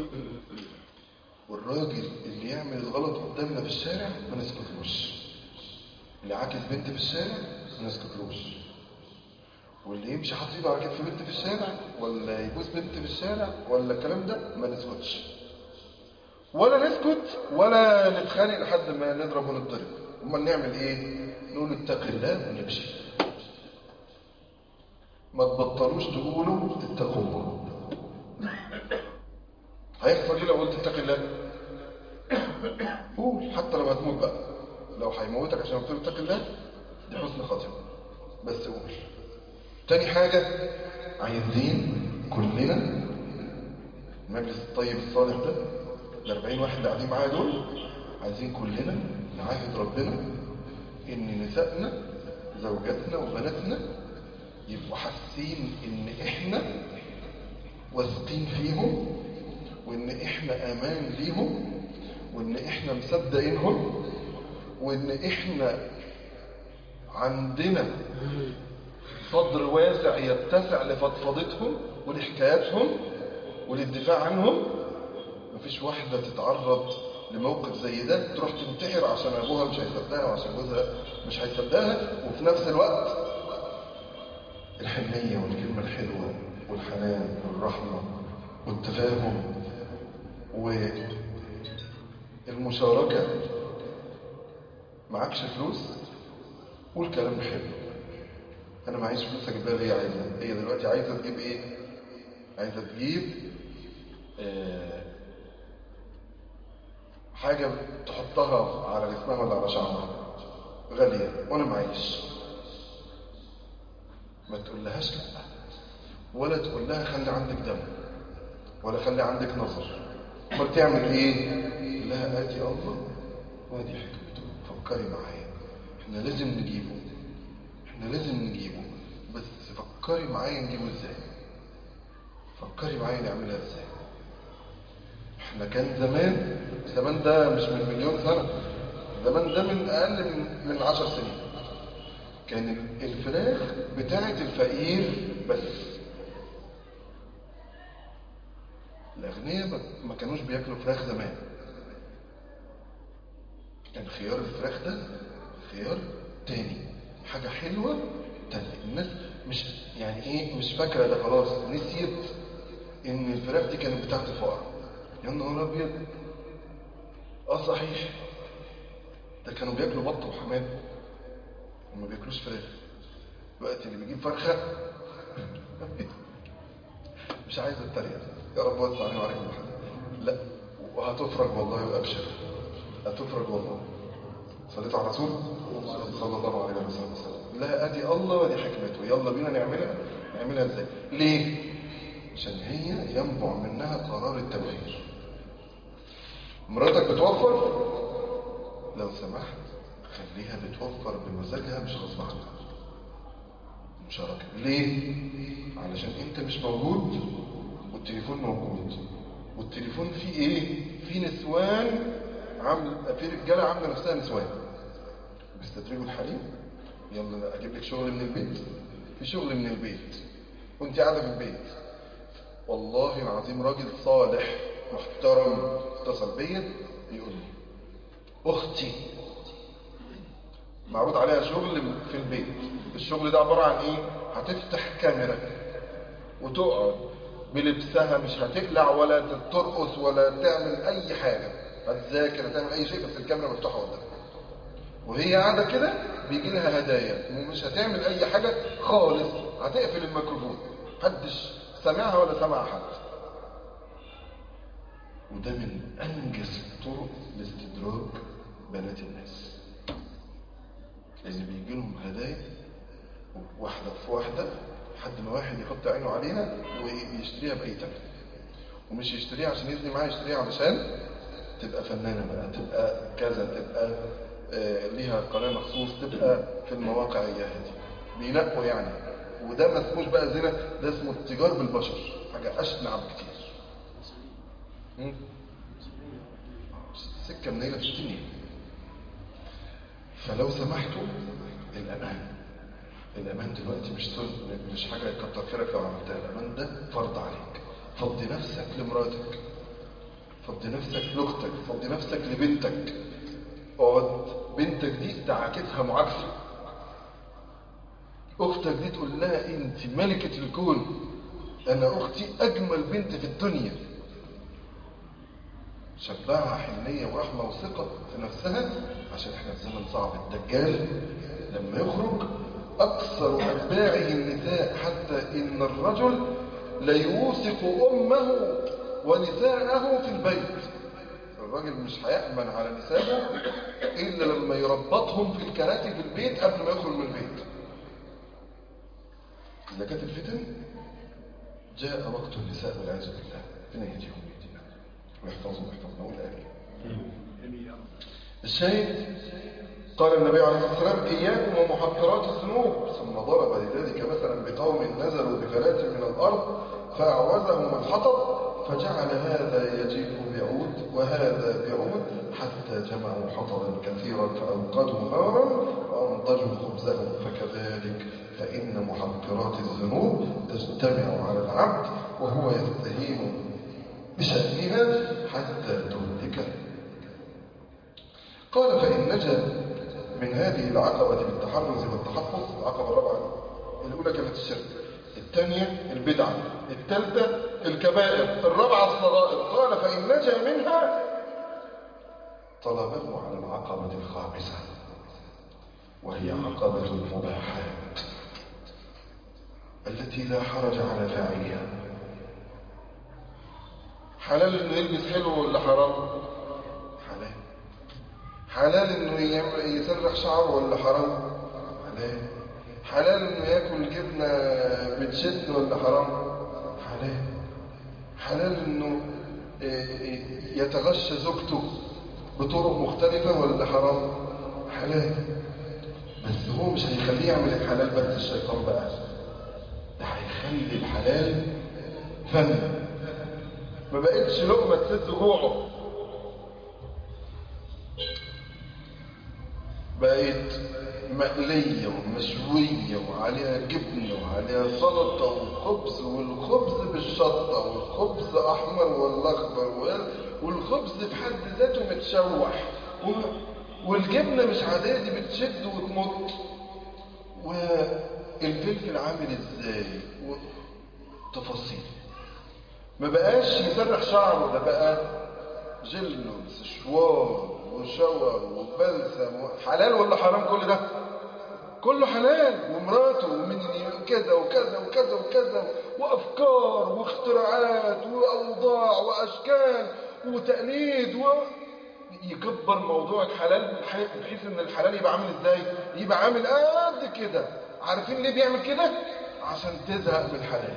والراجل اللي يعمل الغلط قدامنا في الشارع ما نسكتلوش اللي عاكس بنت في الشارع ما نسكتلوش واللي يمشي حاطط ايده على كتف بنت في الشارع ولا يبوس بنت في الشارع ولا الكلام ده ما نسكتش ولا نسكت ولا نتخانق لحد ما نضرب ونتضرب امال نعمل ايه نقول اتق الله ونمشي ما تبطلوش تقولوا اتقوا الله هيحصل ايه لو قلت اتق الله قول حتى لو هتموت بقى لو هيموتك عشان قلت له اتق الله دي حسن خاتمه بس قول تاني حاجه عايزين كلنا المجلس الطيب الصالح ده ال 40 واحد اللي قاعدين معايا دول عايزين كلنا نعاهد ربنا ان نسائنا زوجاتنا وبناتنا يبقوا حاسين ان احنا واثقين فيهم وان احنا امان ليهم وان احنا مصدقينهم وان احنا عندنا صدر واسع يتسع لفضفضتهم ولحكاياتهم وللدفاع عنهم مفيش واحدة تتعرض لموقف زي ده تروح تنتحر عشان ابوها مش هيصدقها وعشان جوزها مش هيصدقها وفي نفس الوقت الحنية والكلمة الحلوة والحنان والرحمة والتفاهم والمشاركة معكش فلوس قول كلام حلو انا معيش فلوس اجيب لها اللي هي عايزها هي دلوقتي عايزه تجيب ايه عايزه تجيب آه حاجه تحطها على جسمها ولا على شعرها غاليه وانا معيش ما تقولهاش لا ولا تقول لها خلي عندك دم ولا خلي عندك نظر امال تعمل ايه لها اتي الله وادي حكمته فكري معايا احنا لازم نجيبه احنا لازم نجيبه بس فكري معايا نجيبه ازاي فكري معايا نعملها ازاي احنا كان زمان زمان ده مش من مليون سنة زمان ده من اقل من, من عشر سنين كان الفراخ بتاعة الفقير بس الاغنياء ما كانوش بياكلوا فراخ زمان كان خيار الفراخ ده خيار تاني حاجة حلوة تانية الناس مش يعني ايه مش فاكرة ده خلاص نسيت ان الفراخ دي كانت بتاعت الفقراء يا نهار ابيض اه صحيح ده كانوا بياكلوا بط وحمام وما بياكلوش فراخ الوقت اللي بيجيب فرخة مش عايز اتريق يا رب وسع علينا وعليكم الحمد لا وهتفرج والله وابشر هتفرج والله صليت على الرسول صلى الله عليه وسلم لها ادي الله ودي حكمته يلا بينا نعملها نعملها ازاي ليه عشان هي ينبع منها قرار التبخير مراتك بتوفر لو سمحت خليها بتوفر بمزاجها مش غصب عنها مشاركة ليه علشان انت مش موجود والتليفون موجود والتليفون فيه ايه فيه نسوان عامل في رجاله عامله نفسها نسوان بيستدرجوا الحريم يلا اجيب لك شغل من البيت في شغل من البيت وانت قاعده في البيت والله العظيم راجل صالح محترم اتصل بيا بيقول لي اختي معروض عليها شغل في البيت الشغل ده عباره عن ايه هتفتح كاميرا وتقعد بلبسها مش هتقلع ولا ترقص ولا تعمل اي حاجه هتذاكر هتعمل اي شيء بس الكاميرا مفتوحه قدامك وهي قاعده كده بيجي لها هدايا ومش هتعمل اي حاجه خالص هتقفل الميكروفون محدش سامعها ولا سمع حد وده من انجز الطرق لاستدراج بنات الناس لان بيجي لهم هدايا واحده في واحده لحد ما واحد يحط عينه عليها ويشتريها باي ثمن ومش يشتريها عشان يزني معاها يشتريها علشان تبقى فنانة بقى تبقى كذا تبقى آه ليها قناة مخصوص تبقى في المواقع اياها دي بينقوا يعني وده ما اسموش بقى زنا ده اسمه التجار بالبشر حاجة أشنع بكتير سكة منيلة في الدنيا فلو سمحتوا الأمان الأمان دلوقتي مش سن مش حاجة يكتر خيرك لو عملتها الأمان ده فرض عليك فضي نفسك لمراتك فضي نفسك لاختك فضي نفسك لبنتك اقعد بنتك دي تعاكسها معاكسه اختك دي تقول لها انت ملكة الكون انا اختي اجمل بنت في الدنيا شبعها حنية ورحمة وثقة في نفسها عشان احنا في زمن صعب الدجال لما يخرج اكثر اتباعه النساء حتى ان الرجل ليوثق امه ونساءه في البيت الراجل مش هيأمن على نسائه إلا لما يربطهم في الكراسي في البيت قبل ما يخرج من البيت إذا كانت الفتن جاء وقت النساء والعياذ بالله ربنا يهديهم ويهدينا ويحفظهم ويحفظنا والآمين الشاهد قال النبي عليه الصلاة والسلام إياكم ومحقرات الذنوب ثم ضرب لذلك مثلا بقوم نزلوا بفلاة من الأرض فأعوزهم الحطب فجعل هذا يجيب بعود وهذا بعود حتى جمعوا حطبا كثيرا فأوقدوا نارا وأنضجوا خبزهم فكذلك فإن محقرات الذنوب تجتمع على العبد وهو يستهين بشأنها حتى تهلكه قال فإن نجا من هذه العقبة بالتحرز والتحفظ العقبة الرابعة الأولى كانت الشرك الثانية البدعة الثالثة الكبائر الرابعة الصغائر قال فإن نجا منها طلبه على العقبة الخامسة وهي عقبة المباحات التي لا حرج على فاعلها حلال انه يلبس حلو ولا حرام حلال حلال انه يسرح شعره ولا حرام حلال حلال انه ياكل جبنه بتشد ولا حرام حلال حلال انه يتغشى زوجته بطرق مختلفه ولا حرام حلال بس هو مش هيخليه يعمل الحلال بس الشيطان بقى ده هيخلي الحلال فن ما بقتش لقمه تسد جوعه بقت مقلية ومشوية وعليها جبنة وعليها سلطة وخبز والخبز بالشطة والخبز أحمر ولا أخضر والخبز في حد ذاته متشوح والجبنة مش عادية دي بتشد وتمط والفلفل عامل ازاي تفاصيل ما بقاش يسرح شعره ده بقى جل وسشوار وشاور وبلسم حلال ولا حرام كل ده كله حلال ومراته ومن كذا وكذا وكذا وكذا وافكار واختراعات واوضاع واشكال وتقليد و يكبر موضوع الحلال بحيث ان الحلال يبقى عامل ازاي يبقى عامل قد كده عارفين ليه بيعمل كده عشان تزهق من الحلال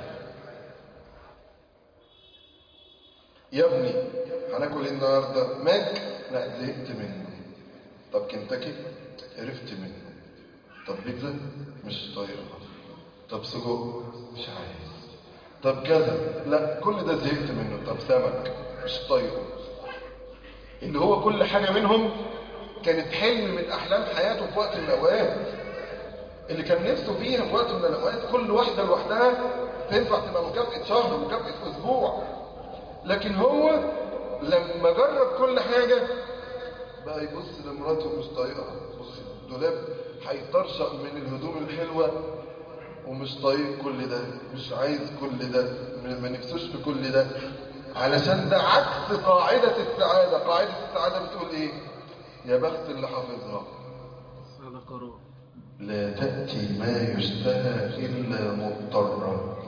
يا ابني هناكل ايه النهارده ماك لا زهقت منه طب كنتاكي قرفت منه طب بيتزا مش طايقها طب سجق مش عايز طب كذا لا كل ده زهقت منه طب سمك مش طايقه اللي هو كل حاجة منهم كانت حلم من أحلام حياته في وقت من الأوقات اللي كان نفسه فيها في وقت من الأوقات كل واحدة لوحدها تنفع تبقى مكافأة شهر مكافأة أسبوع لكن هو لما جرب كل حاجة بقى يبص لمراته مش طايقها بص الدولاب هيطرشق من الهدوم الحلوة ومش طايق كل ده مش عايز كل ده ما نفسوش في كل ده علشان ده عكس قاعدة السعادة قاعدة السعادة بتقول ايه يا بخت اللي حافظها لا تأتي ما يشتهى إلا مضطرا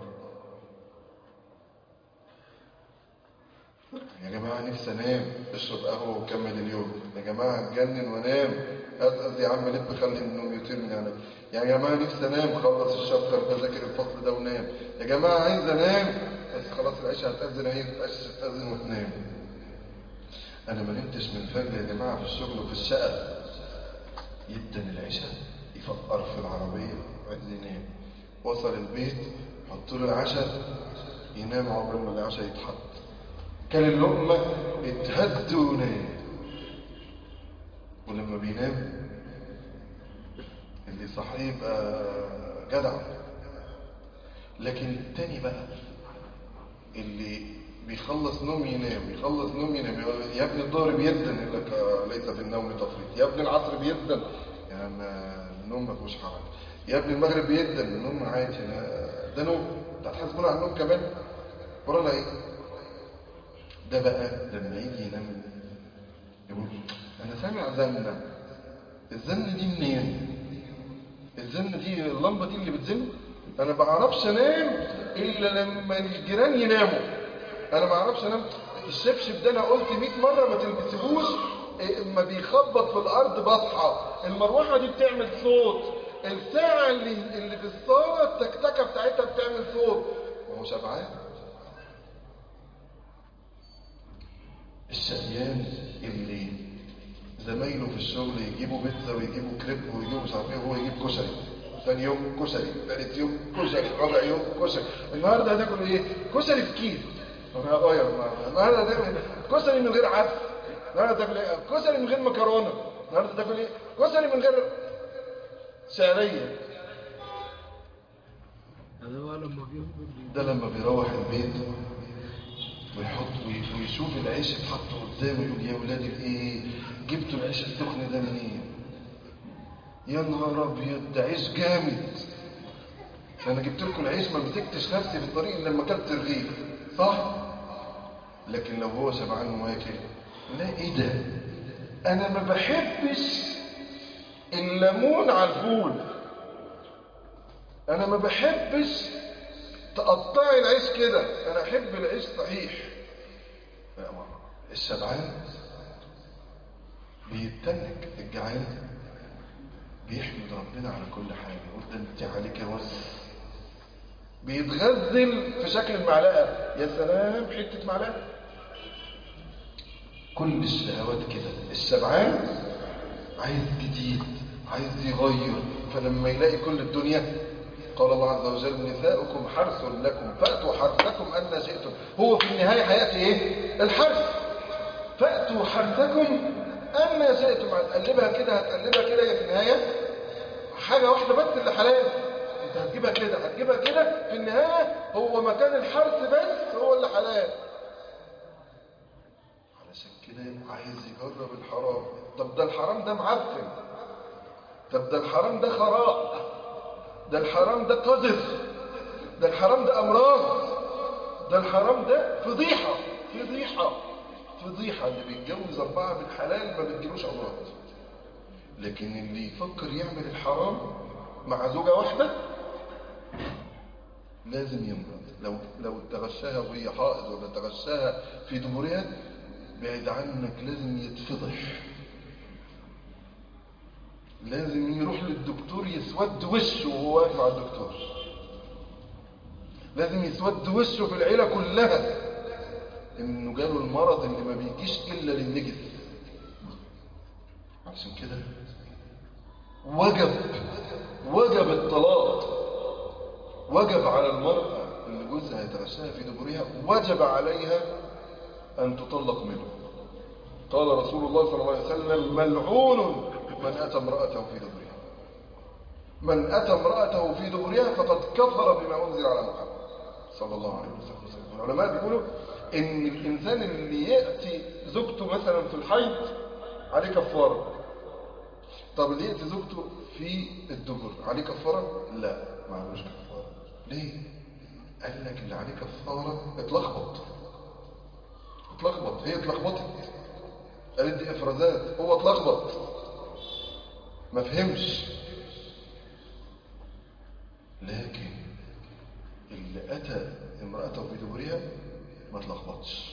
يا جماعة نفسي انام اشرب قهوة وكمل اليوم يا جماعة اتجنن وانام قصدي يا عم لب خلي النوم يطير من عليا يا جماعة نفسي انام خلص الشابتر بذاكر الفصل ده ونام يا جماعة عايز انام بس خلاص العشاء هتأذن اهي العشاء هتأذن وتنام انا ما نمتش من الفجر يا جماعة في الشغل وفي الشقة يدن العشاء يفقر في العربية وعايز ينام وصل البيت حط له العشاء ينام عقبال ما العشاء يتحط كان اللقمة اتهد ونام ولما بينام اللي صحيح يبقى جدع لكن التاني بقى اللي بيخلص نوم ينام يخلص نوم ينام يا ابن الظهر بيدن يقول لك ليس في النوم تفريط يا ابن العصر بيدن يا ما النوم ما فيهوش حرج يا ابن المغرب بيدن النوم عادي ده نوم انت هتحاسبونا على النوم كمان ورانا ايه ده بقى لما يجي ينام يقول انا سامع زنة الزنة دي منين الزنة دي اللمبة دي اللي بتزن انا ما بعرفش انام الا لما الجيران يناموا انا ما بعرفش انام الشبشب ده انا قلت 100 مرة ما تلبسيهوش اما بيخبط في الارض بصحى المروحة دي بتعمل صوت الساعة اللي, اللي في الصالة التكتكة بتاعتها بتعمل صوت وهو شبعان الشقيان اللي زمايله في الشغل يجيبوا بيتزا ويجيبوا كريب ويجيبوا مش عارف ايه وهو يجيب كشري ثاني يوم كشري ثالث يوم كشري رابع يوم كشري النهارده هتاكل ايه كشري في كيس اه يا جماعه النهارده هتاكل كشري من غير عدس النهارده تاكل ايه كشري من غير مكرونه النهارده تاكل ايه كشري من غير شعريه هذا هو لما بيهبط ده لما بيروح البيت ويحط وي- ويشوف العيش اتحط قدامه يقول يا ولادي ايه جبتوا العيش السخن ده منين يا نهار ابيض ده عيش جامد ده انا جبت لكم العيش ما مسكتش نفسي في الطريق الا لما اكلت الرغيف صح لكن لو هو شبعان واكل لا ايه ده انا ما بحبش الليمون على الفول انا ما بحبش تقطعي العيش كده انا احب العيش صحيح لا، ما- الشبعان بيتنك الجعان بيحمد ربنا على كل حاجه يقول ده انت عليك وز بيتغزل في شكل المعلقه يا سلام حته معلقه كل الشهوات كده الشبعان عايز جديد عايز يغير فلما يلاقي كل الدنيا قال الله عز وجل نساؤكم حرث لكم فأتوا حرثكم أن شئتم هو في النهاية هيأتي إيه؟ الحرث فأتوا حرثكم أن شئتم هتقلبها كده هتقلبها كده هي في النهاية حاجة واحدة بس اللي حلال انت هتجيبها كده هتجيبها كده في النهاية هو مكان الحرث بس هو اللي حلال علشان كده عايز يجرب الحرام طب ده الحرام ده معفن طب ده الحرام ده خراء ده الحرام ده قذف ده الحرام ده امراض ده الحرام ده فضيحه فضيحه فضيحه اللي بيتجوز اربعه بالحلال ما بتجيلوش امراض لكن اللي يفكر يعمل الحرام مع زوجه واحده لازم يمرض لو لو تغشاها وهي حائض ولا تغشاها في دبرها بعيد عنك لازم يتفضح لازم يروح للدكتور يسود وشه وهو واقف مع الدكتور لازم يسود وشه في العيلة كلها انه جاله المرض اللي ما بيجيش الا للنجس عشان كده وجب وجب الطلاق وجب على المرأة اللي جوزها يتغشاها في دبرها وجب عليها أن تطلق منه قال رسول الله صلى الله عليه وسلم ملعون من أتى امرأته في دبرها من أتى امرأته في دبرها فقد كفر بما أنزل على محمد صلى الله عليه وسلم العلماء بيقولوا إن الإنسان اللي يأتي زوجته مثلا في الحيض عليه كفارة طب اللي يأتي زوجته في الدبر عليه كفارة؟ لا ما عليهوش كفارة ليه؟ قال لك اللي عليه كفارة اتلخبط اتلخبط هي اتلخبطت قالت دي افرازات هو اتلخبط ما فهمش لكن اللي اتى امراته في دبرها ما اتلخبطش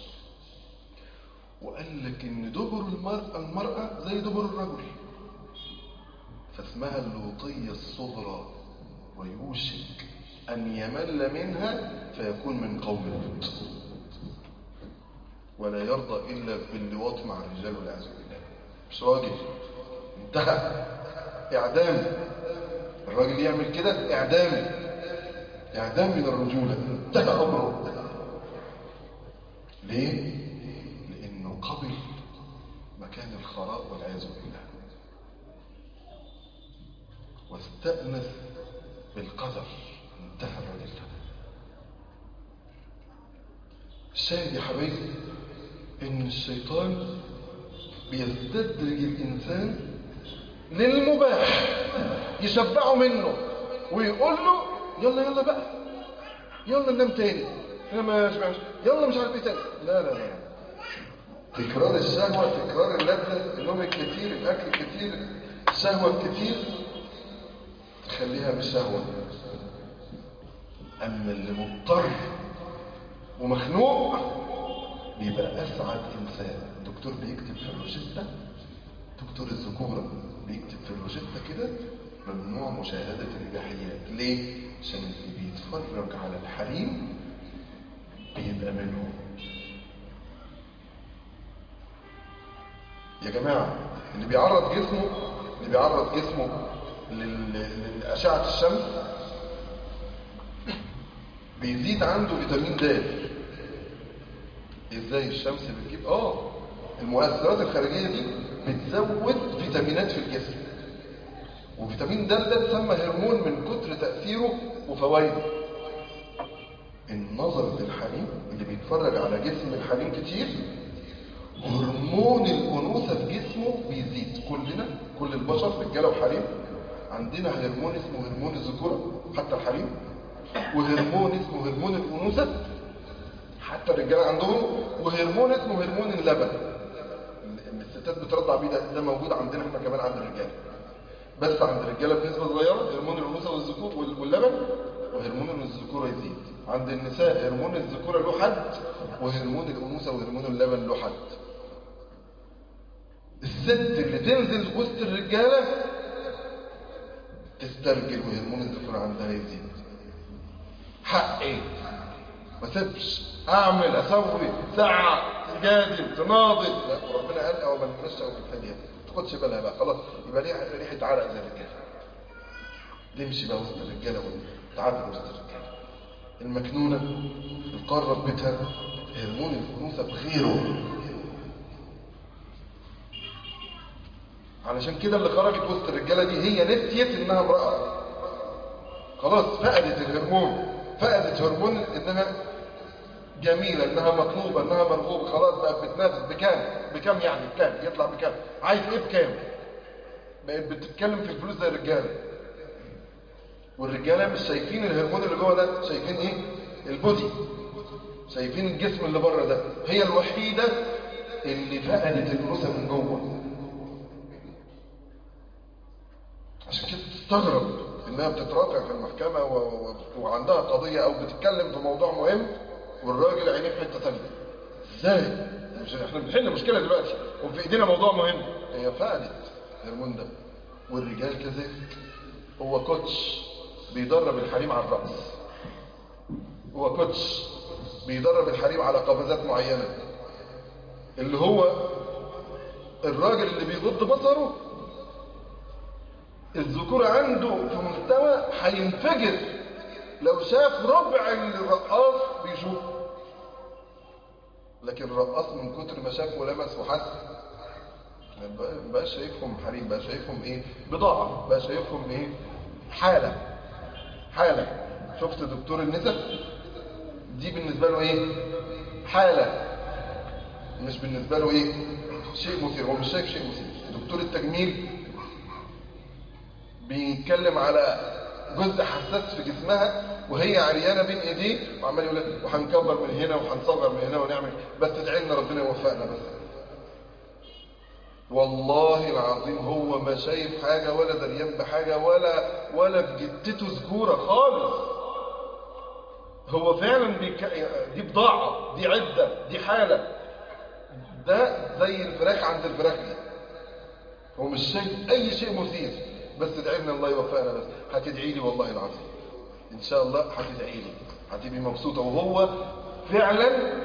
وقال لك ان دبر المرأة المرأة زي دبر الرجل فاسمها اللوطية الصغرى ويوشك أن يمل منها فيكون من قوم لوط ولا يرضى إلا باللواط مع الرجال والعياذ بالله مش راجل انتهى إعدام الراجل يعمل كده إعدام إعدام من الرجولة انتهى أمره ليه؟ لأنه قبل مكان الخراء والعياذ بالله واستأنس بالقدر انتهى الرجل الشاهد يا حبيبي ان الشيطان بيستدرج الانسان للمباح يشبعه منه ويقول له يلا يلا بقى يلا ننام تاني انا ما شبعش يلا مش عارف ايه تاني لا لا لا تكرار الشهوة تكرار اللذة النوم الكتير الأكل الكتير الشهوة الكتير تخليها مش شهوة أما اللي مضطر ومخنوق بيبقى أسعد إنسان الدكتور بيكتب في الروشتة دكتور الذكورة بيكتب في الروشتة كده ممنوع مشاهدة الإباحيات ليه؟ عشان اللي بيتفرج على الحريم بيبقى منهم يا جماعة اللي بيعرض جسمه اللي بيعرض جسمه لل- لأشعة الشمس بيزيد عنده فيتامين د ازاي الشمس بتجيب اه المؤثرات الخارجيه دي بتزود فيتامينات في الجسم وفيتامين د ده تسمى هرمون من كتر تاثيره وفوائده النظر للحريم اللي بيتفرج على جسم الحريم كتير هرمون الانوثه في جسمه بيزيد كلنا كل البشر رجاله وحريم عندنا هرمون اسمه هرمون الذكوره حتى الحريم وهرمون اسمه هرمون الانوثه حتى الرجاله عندهم وهرمون اسمه هرمون اللبن اللي الستات بترضع بيه ده, ده موجود عندنا احنا كمان عند الرجاله بس عند الرجاله بنسبه صغيره هرمون الانوثه والذكور وال- واللبن وهرمون الذكوره يزيد عند النساء هرمون الذكوره له حد وهرمون الانوثه وهرمون اللبن له حد الست اللي تنزل وسط الرجاله تسترجل وهرمون الذكوره عندها يزيد حقي ما سيبش اعمل اسوي ساعه تجادل تناضل لا وربنا قال او من نشا في الثانيه ما تاخدش بالها بقى خلاص يبقى ليها ريحه عرق زي الرجاله تمشي بقى وسط الرجاله وتعادل وسط الرجاله المكنونه القاره في بيتها هرمون الانوثه بغيره علشان كده اللي خرجت وسط الرجاله دي هي نسيت انها امراه خلاص فقدت الهرمون فقدت هرمون انها جميلة انها مطلوبة انها مرغوبة خلاص بقت بتنافس بكام بكام يعني بكام يطلع بكام عايز ايه بكام بقت بتتكلم في الفلوس زي الرجالة والرجالة مش شايفين الهرمون اللي جوه ده شايفين ايه البودي شايفين الجسم اللي بره ده هي الوحيدة اللي فقدت الانوثة من جوه عشان كده تستغرب انها بتتراجع في المحكمة و... و... وعندها قضية او بتتكلم في موضوع مهم والراجل عينيه في حتة تانية ازاي مش احنا بنحل مشكلة دلوقتي وفي ايدينا موضوع مهم هي فقدت الهرمون ده والرجال كذلك هو كوتش بيدرب الحريم على الرأس هو كوتش بيدرب الحريم على قفزات معينة اللي هو الراجل اللي بيغض بصره الذكور عنده في مستوى هينفجر لو شاف ربع اللي الرقاص بيشوفه لكن الرقاص من كتر ما شاف ولمس وحس ما بقاش شايفهم حريم بقى شايفهم ايه بضاعة بقى شايفهم ايه حالة حالة شفت دكتور النساء دي بالنسبة له ايه حالة مش بالنسبة له ايه شيء مثير هو مش شايف شيء مثير دكتور التجميل بيتكلم على جزء حساس في جسمها وهي عريانه بين ايديه وعمال يقول لك وهنكبر من هنا وهنصغر من هنا ونعمل بس ادعي لنا ربنا يوفقنا بس والله العظيم هو ما شايف حاجه ولا دريان بحاجه ولا ولا في جدته ذكوره خالص هو فعلا بيك... دي بضاعه دي عده دي حاله ده زي الفراخ عند الفراخ دي هو مش شايف اي شيء مثير بس ادعي لنا الله يوفقنا بس هتدعي لي والله العظيم ان شاء الله هتدعي لي هتبقي مبسوطه وهو فعلا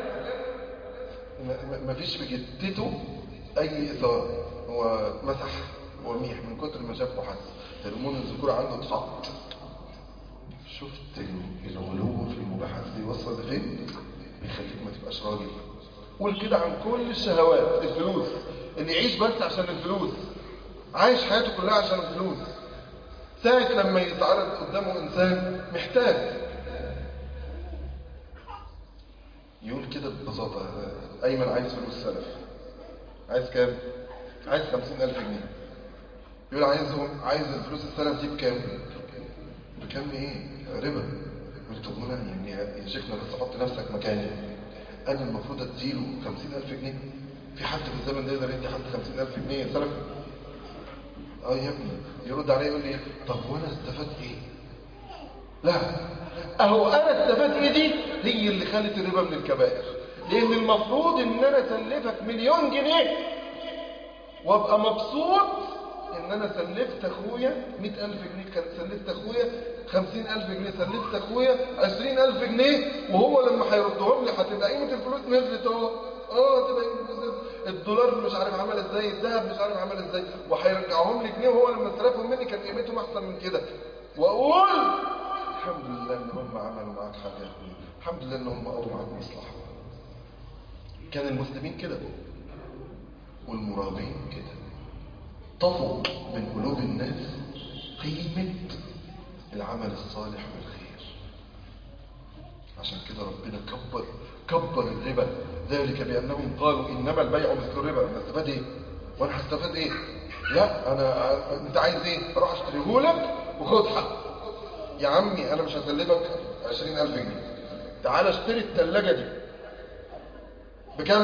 ما فيش في جدته اي اثاره هو مسح وميح من كتر ما شاف وحس هرمون الذكور عنده اتحط شفت الغلو في المباحث دي وصل لفين بيخليك ما تبقاش راجل قول كده عن كل الشهوات الفلوس اللي يعيش بس عشان الفلوس عايش حياته كلها عشان الفلوس ساعة لما يتعرض قدامه إنسان محتاج يقول كده ببساطة أيمن عايز فلوس سلف عايز كام؟ عايز خمسين ألف جنيه يقول عايزهم عايز الفلوس السلف دي بكام؟ بكام إيه؟ ربا يقول طب ما أنا يعني يا شيخنا بس حط نفسك مكاني أنا المفروض أديله خمسين ألف جنيه في حد في الزمن ده يقدر يدي حد خمسين ألف جنيه سلف؟ اه يا ابني يرد عليه يقول لي طب وانا استفدت ايه لا اهو انا استفدت ايه دي هي اللي خلت الربا من الكبائر لان المفروض ان انا اسلفك مليون جنيه وابقى مبسوط ان انا سلفت اخويا مئة الف جنيه سلفت اخويا خمسين الف جنيه سلفت اخويا عشرين الف جنيه وهو لما هيردهم لي هتبقى قيمة الفلوس نزلت اهو اه تبقى الدولار مش عارف عمل ازاي الذهب مش عارف عمل ازاي وهيرجعهم لي جنيه وهو لما استلفهم مني كان قيمتهم احسن من كده واقول الحمد لله ان هم عملوا معاك حاجه يا اخويا الحمد لله ان هم قضوا معاك مصلحه كان المسلمين كده والمرابين كده طفوا من قلوب الناس قيمه العمل الصالح والخير عشان كده ربنا كبر كبر الربا ذلك بأنهم قالوا إنما البيع مثل الربا أنا استفاد إيه وأنا هستفاد إيه لا أنا أنت عايز إيه أروح أشتريه لك وخد حق يا عمي أنا مش هسلمك 20000 جنيه تعال اشتري الثلاجة دي بكم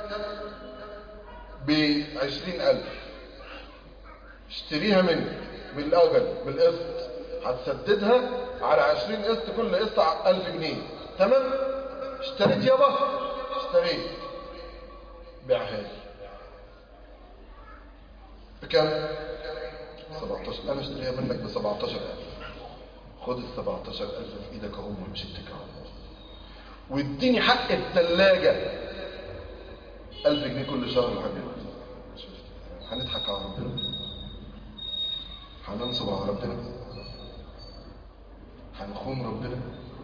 ب 20000 اشتريها مني بالأجل بالقسط هتسددها على 20 قسط كل قسط 1000 جنيه تمام اشتريت يابا اشتريت بيعها لي بكم 17 انا اشتريها منك ب 17000 خد ال 17000 في ايدك اهو وامشي اتكل على الله واديني حق الثلاجه 1000 جنيه كل شهر يا حبيبي هنضحك على ربنا هننصب على ربنا هنخون ربنا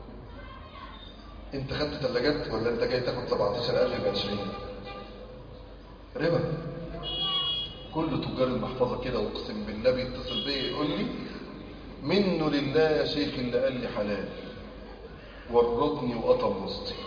انت خدت ثلاجات ولا انت جاي تاخد 17000 ب 20 ربا كل تجار المحفظه كده اقسم بالله بيتصل بيا يقول لي منه لله يا شيخ اللي قال لي حلال ورطني وقطم وسطي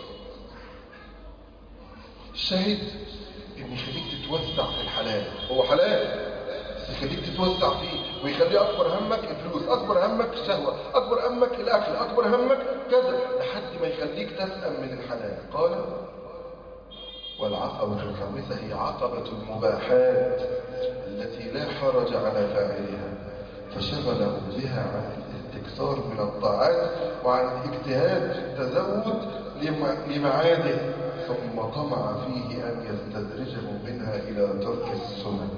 الشاهد ان يخليك تتوسع في الحلال هو حلال بس يخليك تتوسع فيه ويخليه اكبر همك الفلوس اكبر همك الشهوه اكبر همك الاكل اكبر همك كذا لحد ما يخليك تسأم من الحلال قال والعقبة الخامسة هي عقبة المباحات التي لا حرج على فاعلها فشغله بها عن الاستكثار من الطاعات وعن الاجتهاد في التزود لمعاده ثم طمع فيه أن يستدرجه منها إلى ترك السنن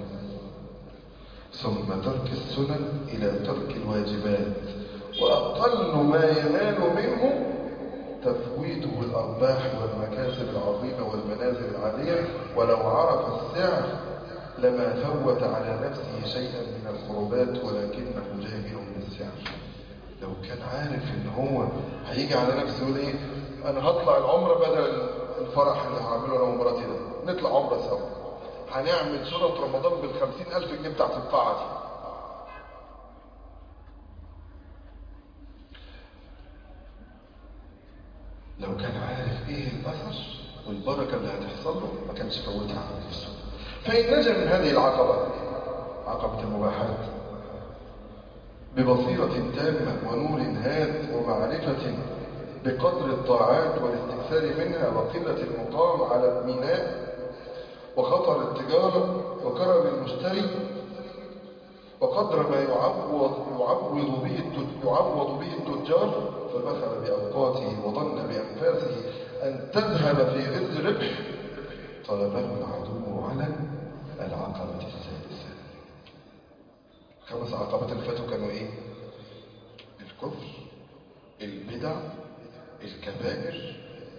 ثم ترك السنن إلى ترك الواجبات وأقل ما ينال منه تفويته الأرباح والمكاسب العظيمة والمنازل العالية ولو عرف السعر لما فوت على نفسه شيئا من القربات ولكنه جاهل بالسعر لو كان عارف ان هو هيجي على نفسه يقول ايه انا هطلع العمره بدل الفرح اللي هعمله انا ومراتي ده نطلع عمره سوا هنعمل سورة رمضان بالخمسين ألف جنيه بتاعت القاعة دي لو كان عارف ايه الأثر والبركة اللي هتحصل له ما كانش فوتها على نفسه فإن نجا من هذه العقبة عقبة المباحات ببصيرة تامة ونور هاد ومعرفة بقدر الطاعات والاستكثار منها وقلة المقام على الميناء وخطر التجارة وكرم المشتري وقدر ما يعوض يعوض به يعوض به التجار فبخل بأوقاته وظن بأنفاسه أن تذهب في غز ربح طلبه العدو على العقبة السادسة خمس عقبات اللي فاتوا كانوا ايه الكفر البدع الكبائر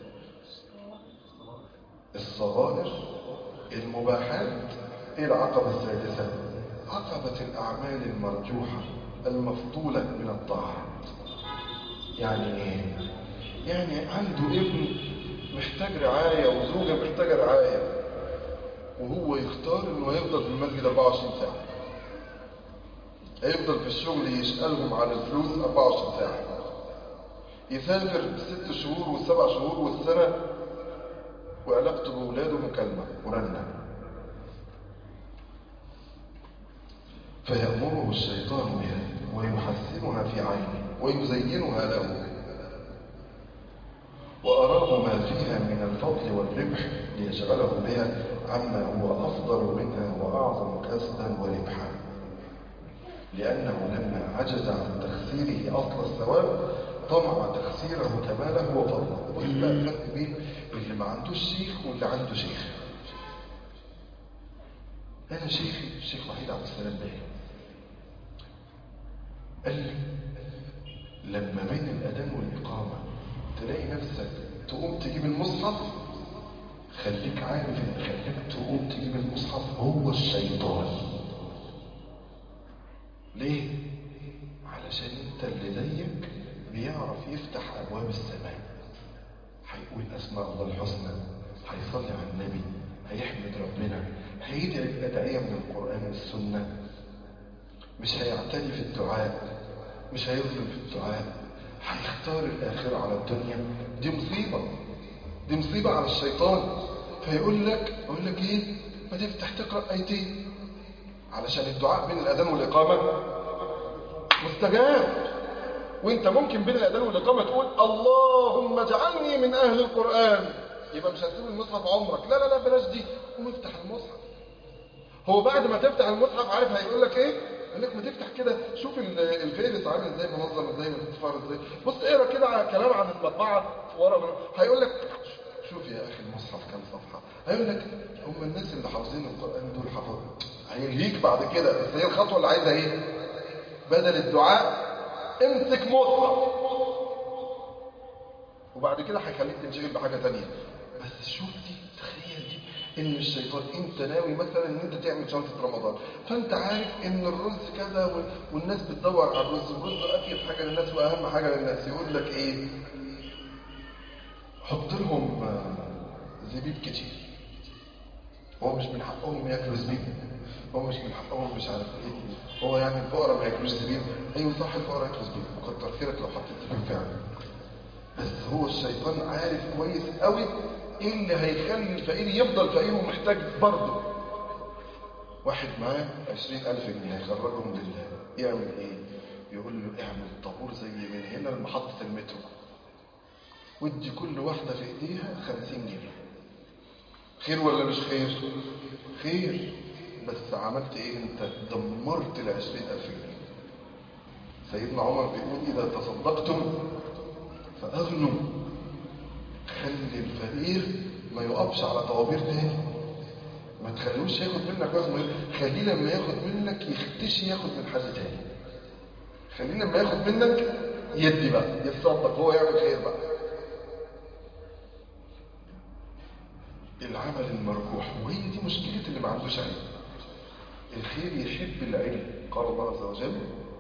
الصغائر المباحات ايه العقبة السادسة عقبة الأعمال المرجوحة المفضولة من الطاعات يعني ايه يعني عنده ابن محتاج رعاية وزوجة محتاجة رعاية وهو يختار انه يفضل في المسجد 24 ساعة هيفضل في الشغل يسألهم عن الفلوس 24 ساعة يسافر بست شهور والسبع شهور والسنة وعلاقته بأولاده مكالمة ورنة فيأمره الشيطان بها ويحسنها في عينه ويزينها له وأراه ما فيها من الفضل والربح ليشغله بها عما هو أفضل منها وأعظم كسبا وربحا لأنه لما عجز عن تخسيره أصل الثواب طمع تخسيره كماله وفضله بص بقى الفرق بين اللي ما عندوش شيخ واللي عنده شيخ أنا شيخي الشيخ وحيد عبد السلام باهي قال لي لما بين الأذان والإقامة تلاقي نفسك تقوم تجيب المصحف خليك عارف ان خليك تقوم تجيب المصحف هو الشيطان ليه علشان انت اللي زيك بيعرف يفتح ابواب السماء هيقول اسماء الله الحسنى هيصلي على النبي هيحمد ربنا هيدعي الادعيه من القران والسنه مش هيعتني في الدعاء مش هيظلم في الدعاء هيختار الآخرة على الدنيا دي مصيبة دي مصيبة على الشيطان فيقول لك يقول لك ايه ما تفتح تقرأ ايتين علشان الدعاء بين الأذان والإقامة مستجاب وانت ممكن بين الأذان والإقامة تقول اللهم اجعلني من أهل القرآن يبقى مش هتسيب المصحف عمرك لا لا لا بلاش دي قوم افتح المصحف هو بعد ما تفتح المصحف عارف هيقول لك ايه يقول لك ما تفتح كده شوف ال- الفهرس عامل ازاي منظم ازاي متفار ازاي بص اقرا كده على كلام عن المطبعه ورا من- هيقول لك شوف يا اخي المصحف كام صفحه هيقول لك هم الناس اللي حافظين القران دول حفظوا هيلهيك بعد كده بس هي الخطوه اللي عايزها ايه بدل الدعاء امسك مصحف وبعد كده هيخليك تنشغل بحاجه تانية بس شوف دي تخيل دي ان الشيطان انت ناوي مثلا ان انت تعمل شنطه رمضان فانت عارف ان الرز كذا وال- والناس بتدور على الرز والرز افيد حاجه للناس واهم حاجه للناس يقول لك ايه حط لهم آه، زبيب كتير هو مش من حقهم ياكلوا زبيب هو مش من حقهم مش عارف ايه هو يعني الفقراء ما ياكلوش زبيب ايوه صح الفقراء ياكلوا زبيب وكتر خيرك لو حطيت زبيب فعلا بس هو الشيطان عارف كويس قوي ايه اللي هيخلي الفقير يفضل فقير ومحتاج برضه واحد معاه عشرين ألف جنيه هيخرجهم لله يعمل ايه يقول له اعمل طابور زي من هنا لمحطة المترو ودي كل واحدة في ايديها خمسين جنيه خير ولا مش خير خير بس عملت ايه انت دمرت العشرين ألف جنيه سيدنا عمر بيقول اذا تصدقتم فأغنوا خلي الفقير ما يقفش على طوابير تاني ما تخلوش ياخد منك وزن خليه لما ياخد منك يختشي ياخد من حد تاني خليه لما ياخد منك يدي بقى يتصدق هو يعمل خير بقى العمل المرجوح وهي دي مشكلة اللي ما عندوش علم الخير يحب العلم قال الله عز وجل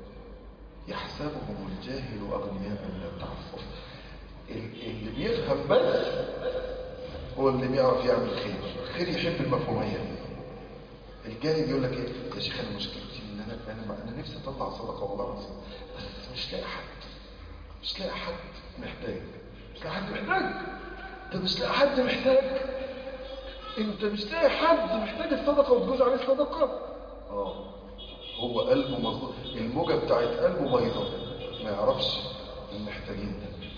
يحسبهم الجاهل أغنياء من التعفف ال- اللي بيفهم بس هو اللي بيعرف يعمل خير الخير يحب المفهومية الجاهل يقول لك ايه يا شيخ انا مشكلتي ان انا انا انا نفسي اطلع صدقه والله العظيم بس مش لاقي حد مش لاقي حد محتاج مش لاقي حد محتاج انت مش لاقي حد محتاج انت مش لاقي حد محتاج الصدقه وتجوز عليه الصدقه اه هو قلبه مظبوط الموجه بتاعت قلبه بيضاء ما يعرفش المحتاجين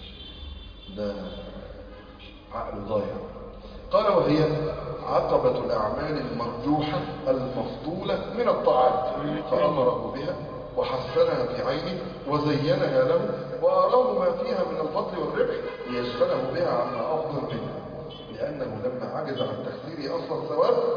ده ده عقله ضايع قال وهي عقبة الأعمال المرجوحة المفضولة من الطاعات فأمره بها وحسنها في عينه وزينها له وأراه ما فيها من الفضل والربح ليشغله بها عما أفضل منها لأنه لما عجز عن تخسير أصل الثواب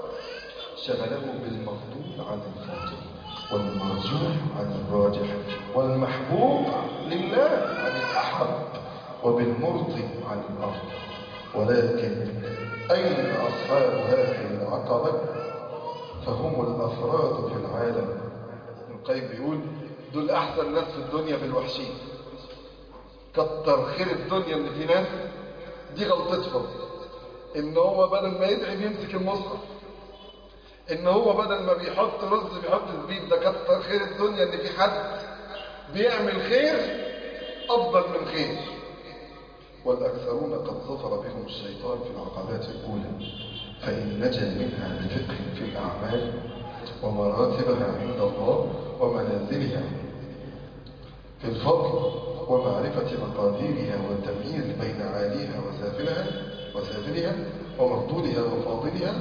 شغله بالمفضول عن الفاضل والمرجوح عن الراجح والمحبوب لله عن الأحب وبالمرضي عن الأرض ولكن أين أصحاب هذه العقبة فهم الأفراد في العالم ابن القيم بيقول دول أحسن ناس في الدنيا في الوحشين كتر خير الدنيا إن في ناس دي غلطتهم إن هو بدل ما يدعي بيمسك المصحف إن هو بدل ما بيحط رز بيحط زبيب ده كتر خير الدنيا إن في حد بيعمل خير أفضل من خير والأكثرون قد ظفر بهم الشيطان في العقبات الأولى فإن نجا منها بفقه في الأعمال ومراتبها عند الله ومنازلها في الفضل ومعرفة مقاديرها والتمييز بين عاليها وسافلها وسافلها ومفضولها وفاضلها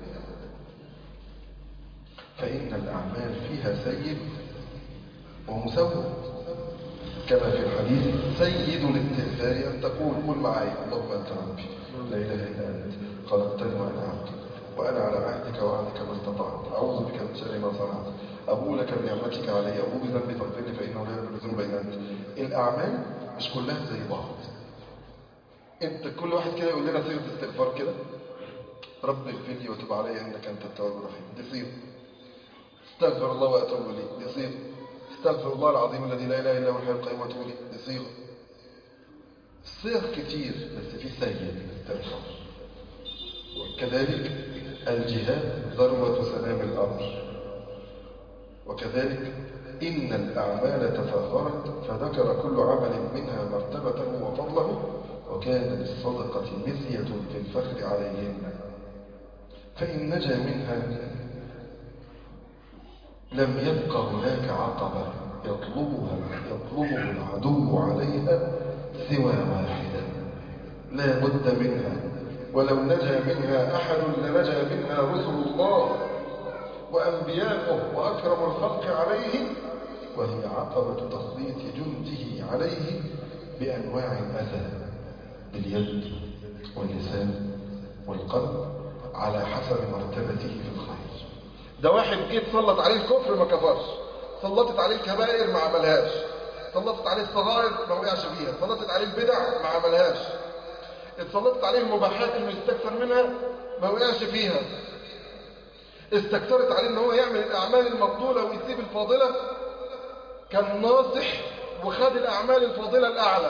فإن الأعمال فيها سيد ومسوى كما في الحديث سيد الاستغفار أن تقول قل معي اللهم أنت ربي لا إله إلا أنت خلقتني وأنا عبدك وأنا على عهدك وعهدك ما استطعت أعوذ بك من شر ما صنعت أبو لك بنعمتك علي أبو بذنبي فاغفر لي فإنه لا يغفر الذنوب إلا أنت الأعمال مش كلها زي بعض أنت كل واحد كده يقول لنا صيغة استغفار كده رب اغفر لي وتب علي انك انت التواب الرحيم دي صيغه استغفر الله واتوب اليه دي صيغه استغفر الله العظيم الذي لا اله الا هو الحي القيوم واتوب اليه دي صيغه صيغ كتير بس في سيد استغفر وكذلك الجهاد ذروه سلام الامر وكذلك إن الأعمال تفاخرت فذكر كل عمل منها مرتبته وفضله وكان للصدقة مزية في الفخر عليهن فإن نجا منها لم يبق هناك عقبة يطلبها يطلبه العدو عليها سوى واحدة لا بد منها ولو نجا منها أحد لنجا منها رسل الله وأنبياؤه وأكرم الخلق عليه وهي عقبة تسليط جنده عليه بأنواع الأذى باليد واللسان والقلب على حسب مرتبته في الخير ده واحد جيت سلط عليه الكفر ما كفرش سلطت عليه الكبائر ما عملهاش سلطت عليه الصغائر ما وقعش فيها سلطت عليه البدع ما عملهاش اتسلطت عليه المباحات اللي يستكثر منها ما وقعش فيها استكثرت عليه ان هو يعمل الاعمال المفضوله ويسيب الفاضله كان ناصح وخد الاعمال الفاضله الاعلى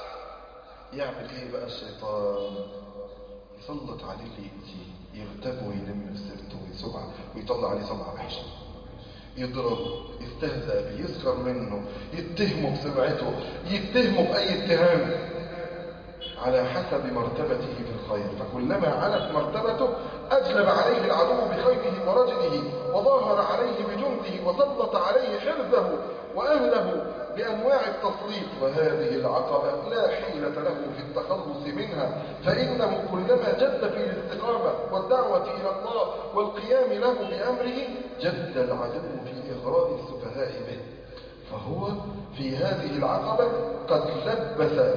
يعمل ايه بقى الشيطان يسلط عليه اللي يأتيه يغتاب ويلم في سيرته ويسمع ويطلع عليه سمعه وحشه يضربه يستهزأ به يسخر منه يتهمه بسمعته يتهمه بأي اتهام على حسب مرتبته في الخير فكلما علت مرتبته أجلب عليه العدو بخيره ورجله وظاهر عليه بجنده وسلط عليه حرزه وأهله بأنواع التسليط وهذه العقبة لا حيلة له في التخلص منها فإنه كلما جد في الاستقامة والدعوة إلى الله والقيام له بأمره جد العدو في إغراء السفهاء به فهو في هذه العقبة قد لبس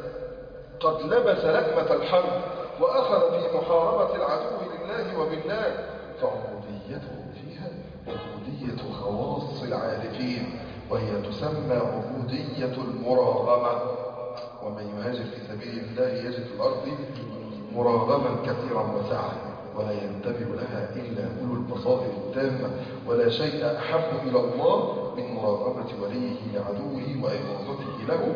قد لبس لكمة الحرب وأخذ في محاربة العدو لله وبالله فعبوديته فيها عبودية خواص العارفين وهي تسمى عبودية المراغمة ومن يهاجر في سبيل الله يجد في الأرض مراغما كثيرا وسعة ولا ينتبه لها إلا أولو البصائر التامة ولا شيء أحب إلى الله من مراغمة وليه لعدوه وإغاظته له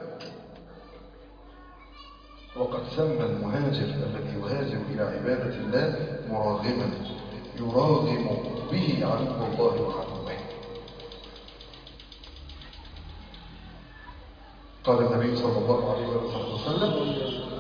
وقد سمى المهاجر الذي يهاجر إلى عبادة الله مراغما يراغم به عدو الله وعدوه قال النبي صلى الله عليه وسلم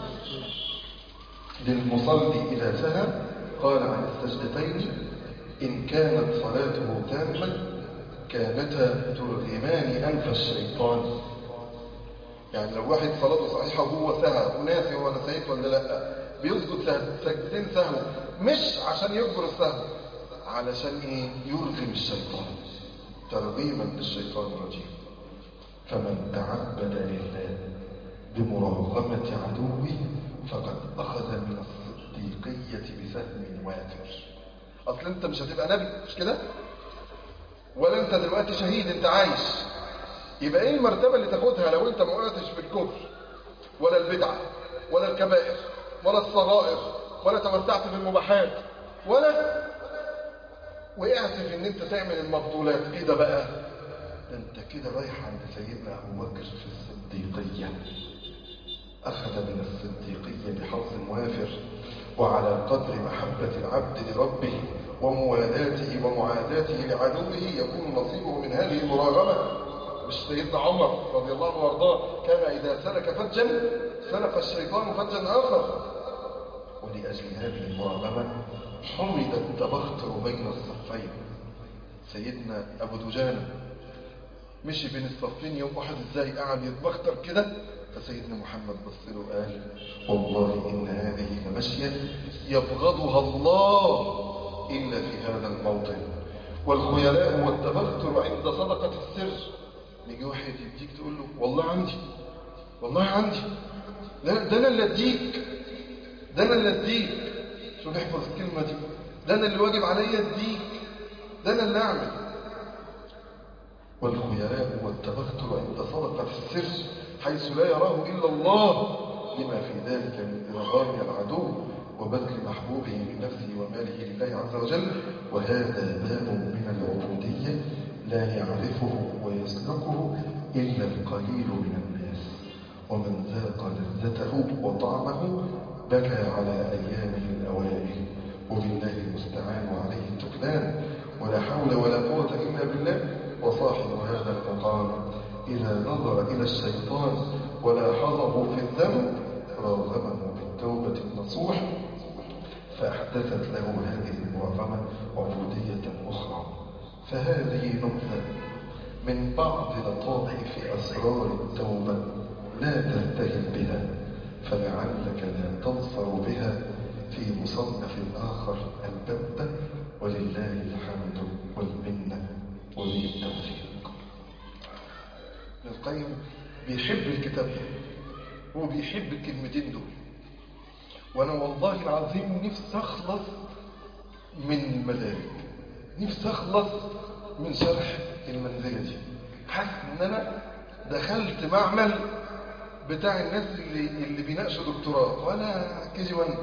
للمصلي إذا سهى قال عن السجدتين إن كانت صلاته تامة كانتا ترغمان أنف الشيطان يعني لو واحد صلاته صحيحة وهو سهى وناسي هو نسيت ولا لا بيسجد سجدتين سهو مش عشان يكبر السهو علشان ايه يرغم الشيطان ترغيما للشيطان الرجيم فمن تعبد لله بمراغمة عدوه فقد أخذ من الصديقية بسهم وافر أصل أنت مش هتبقى نبي مش كده ولا أنت دلوقتي شهيد أنت عايش يبقى ايه المرتبة اللي تاخدها لو انت ما وقعتش في الكفر ولا البدعة ولا الكبائر ولا الصغائر ولا توسعت في المباحات ولا وقعت في ان انت تعمل المفضولات ايه ده بقى ده انت كده رايح عند سيدنا ابو بكر في الصديقية اخذ من الصديقية بحظ وافر وعلى قدر محبة العبد لربه وموالاته ومعاداته لعدوه يكون نصيبه من هذه المراغمة مش سيدنا عمر رضي الله عنه وارضاه كان إذا سلك فجا سلك الشيطان فجا آخر ولأجل هذه المراغمة حمد التبختر بين الصفين سيدنا أبو دجانة مشي بين الصفين يوم واحد ازاي قاعد يتبختر كده فسيدنا محمد بص له قال والله إن هذه لمشية يبغضها الله إلا في هذا الموطن والخيلاء والتبختر عند صدقة السر يجي واحد يديك تقول له والله عندي والله عندي لا ده انا اللي اديك ده انا اللي اديك شوف احفظ الكلمه دي ده انا اللي واجب عليا اديك ده انا اللي اعمل والخيلاء والتبختر عند صدقه السر حيث لا يراه الا الله لما في ذلك من ارغام العدو وبذل محبوبه من نفسه وماله لله عز وجل وهذا باب من العبودية لا يعرفه ويسلكه إلا القليل من الناس ومن ذاق لذته وطعمه بكى على أيامه الأوائل وبالله المستعان وعليه التكلان ولا حول ولا قوة إلا بالله وصاحب هذا المقام إذا نظر إلى الشيطان ولاحظه في الذنب راغمه بالتوبة النصوح فأحدثت له هذه المراغمة عبودية أخرى فهذه نبذة من بعض لطائف أسرار التوبة لا ترتهب بها فلعلك لا تنصر بها في مصنف آخر البتة ولله الحمد والمنة وبه التوفيق ابن القيم بيحب الكتاب ده وبيحب الكلمتين دول وانا والله العظيم نفسي اخلص من المدارك نفسي اخلص من شرح المنزلة دي حاسس ان انا دخلت معمل بتاع الناس اللي اللي بيناقشوا دكتوراه وانا كي جي 1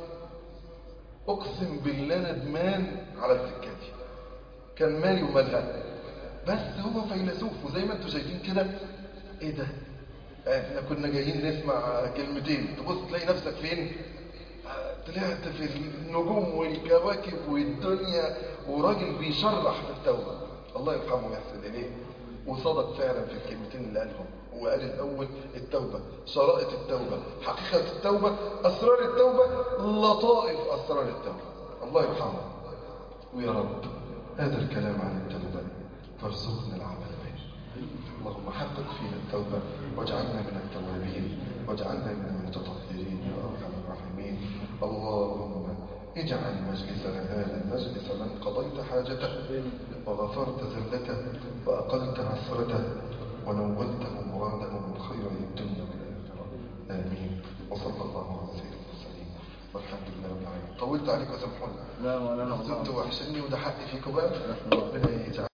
اقسم بالله ندمان على السكه دي كان مالي ومالها بس هو فيلسوف وزي ما انتم شايفين كده ايه ده احنا كنا جايين نسمع كلمتين تبص تلاقي نفسك فين طلعت في النجوم والكواكب والدنيا وراجل بيشرح في التوبة الله يرحمه ويحسن إليه وصدق فعلا في الكلمتين اللي قالهم هو قال الأول التوبة شرائط التوبة حقيقة التوبة أسرار التوبة لطائف أسرار التوبة الله يرحمه ويا رب هذا الكلام عن التوبة فارزقنا العمل به اللهم حقق فينا التوبة واجعلنا من التوابين واجعلنا من المتطهرين يا أرحم الراحمين اللهم اجعل مجلسنا هذا مجلس من قضيت حاجته وغفرت زلته وأقلت عسرته ونولته مراده من خير الدنيا والآخرة آمين وصلى الله على سيدنا المرسلين والحمد لله رب العالمين طولت عليكم وسامحوني لا ولا لا زدت وحشني وده حقي فيكم بقى ربنا يجعل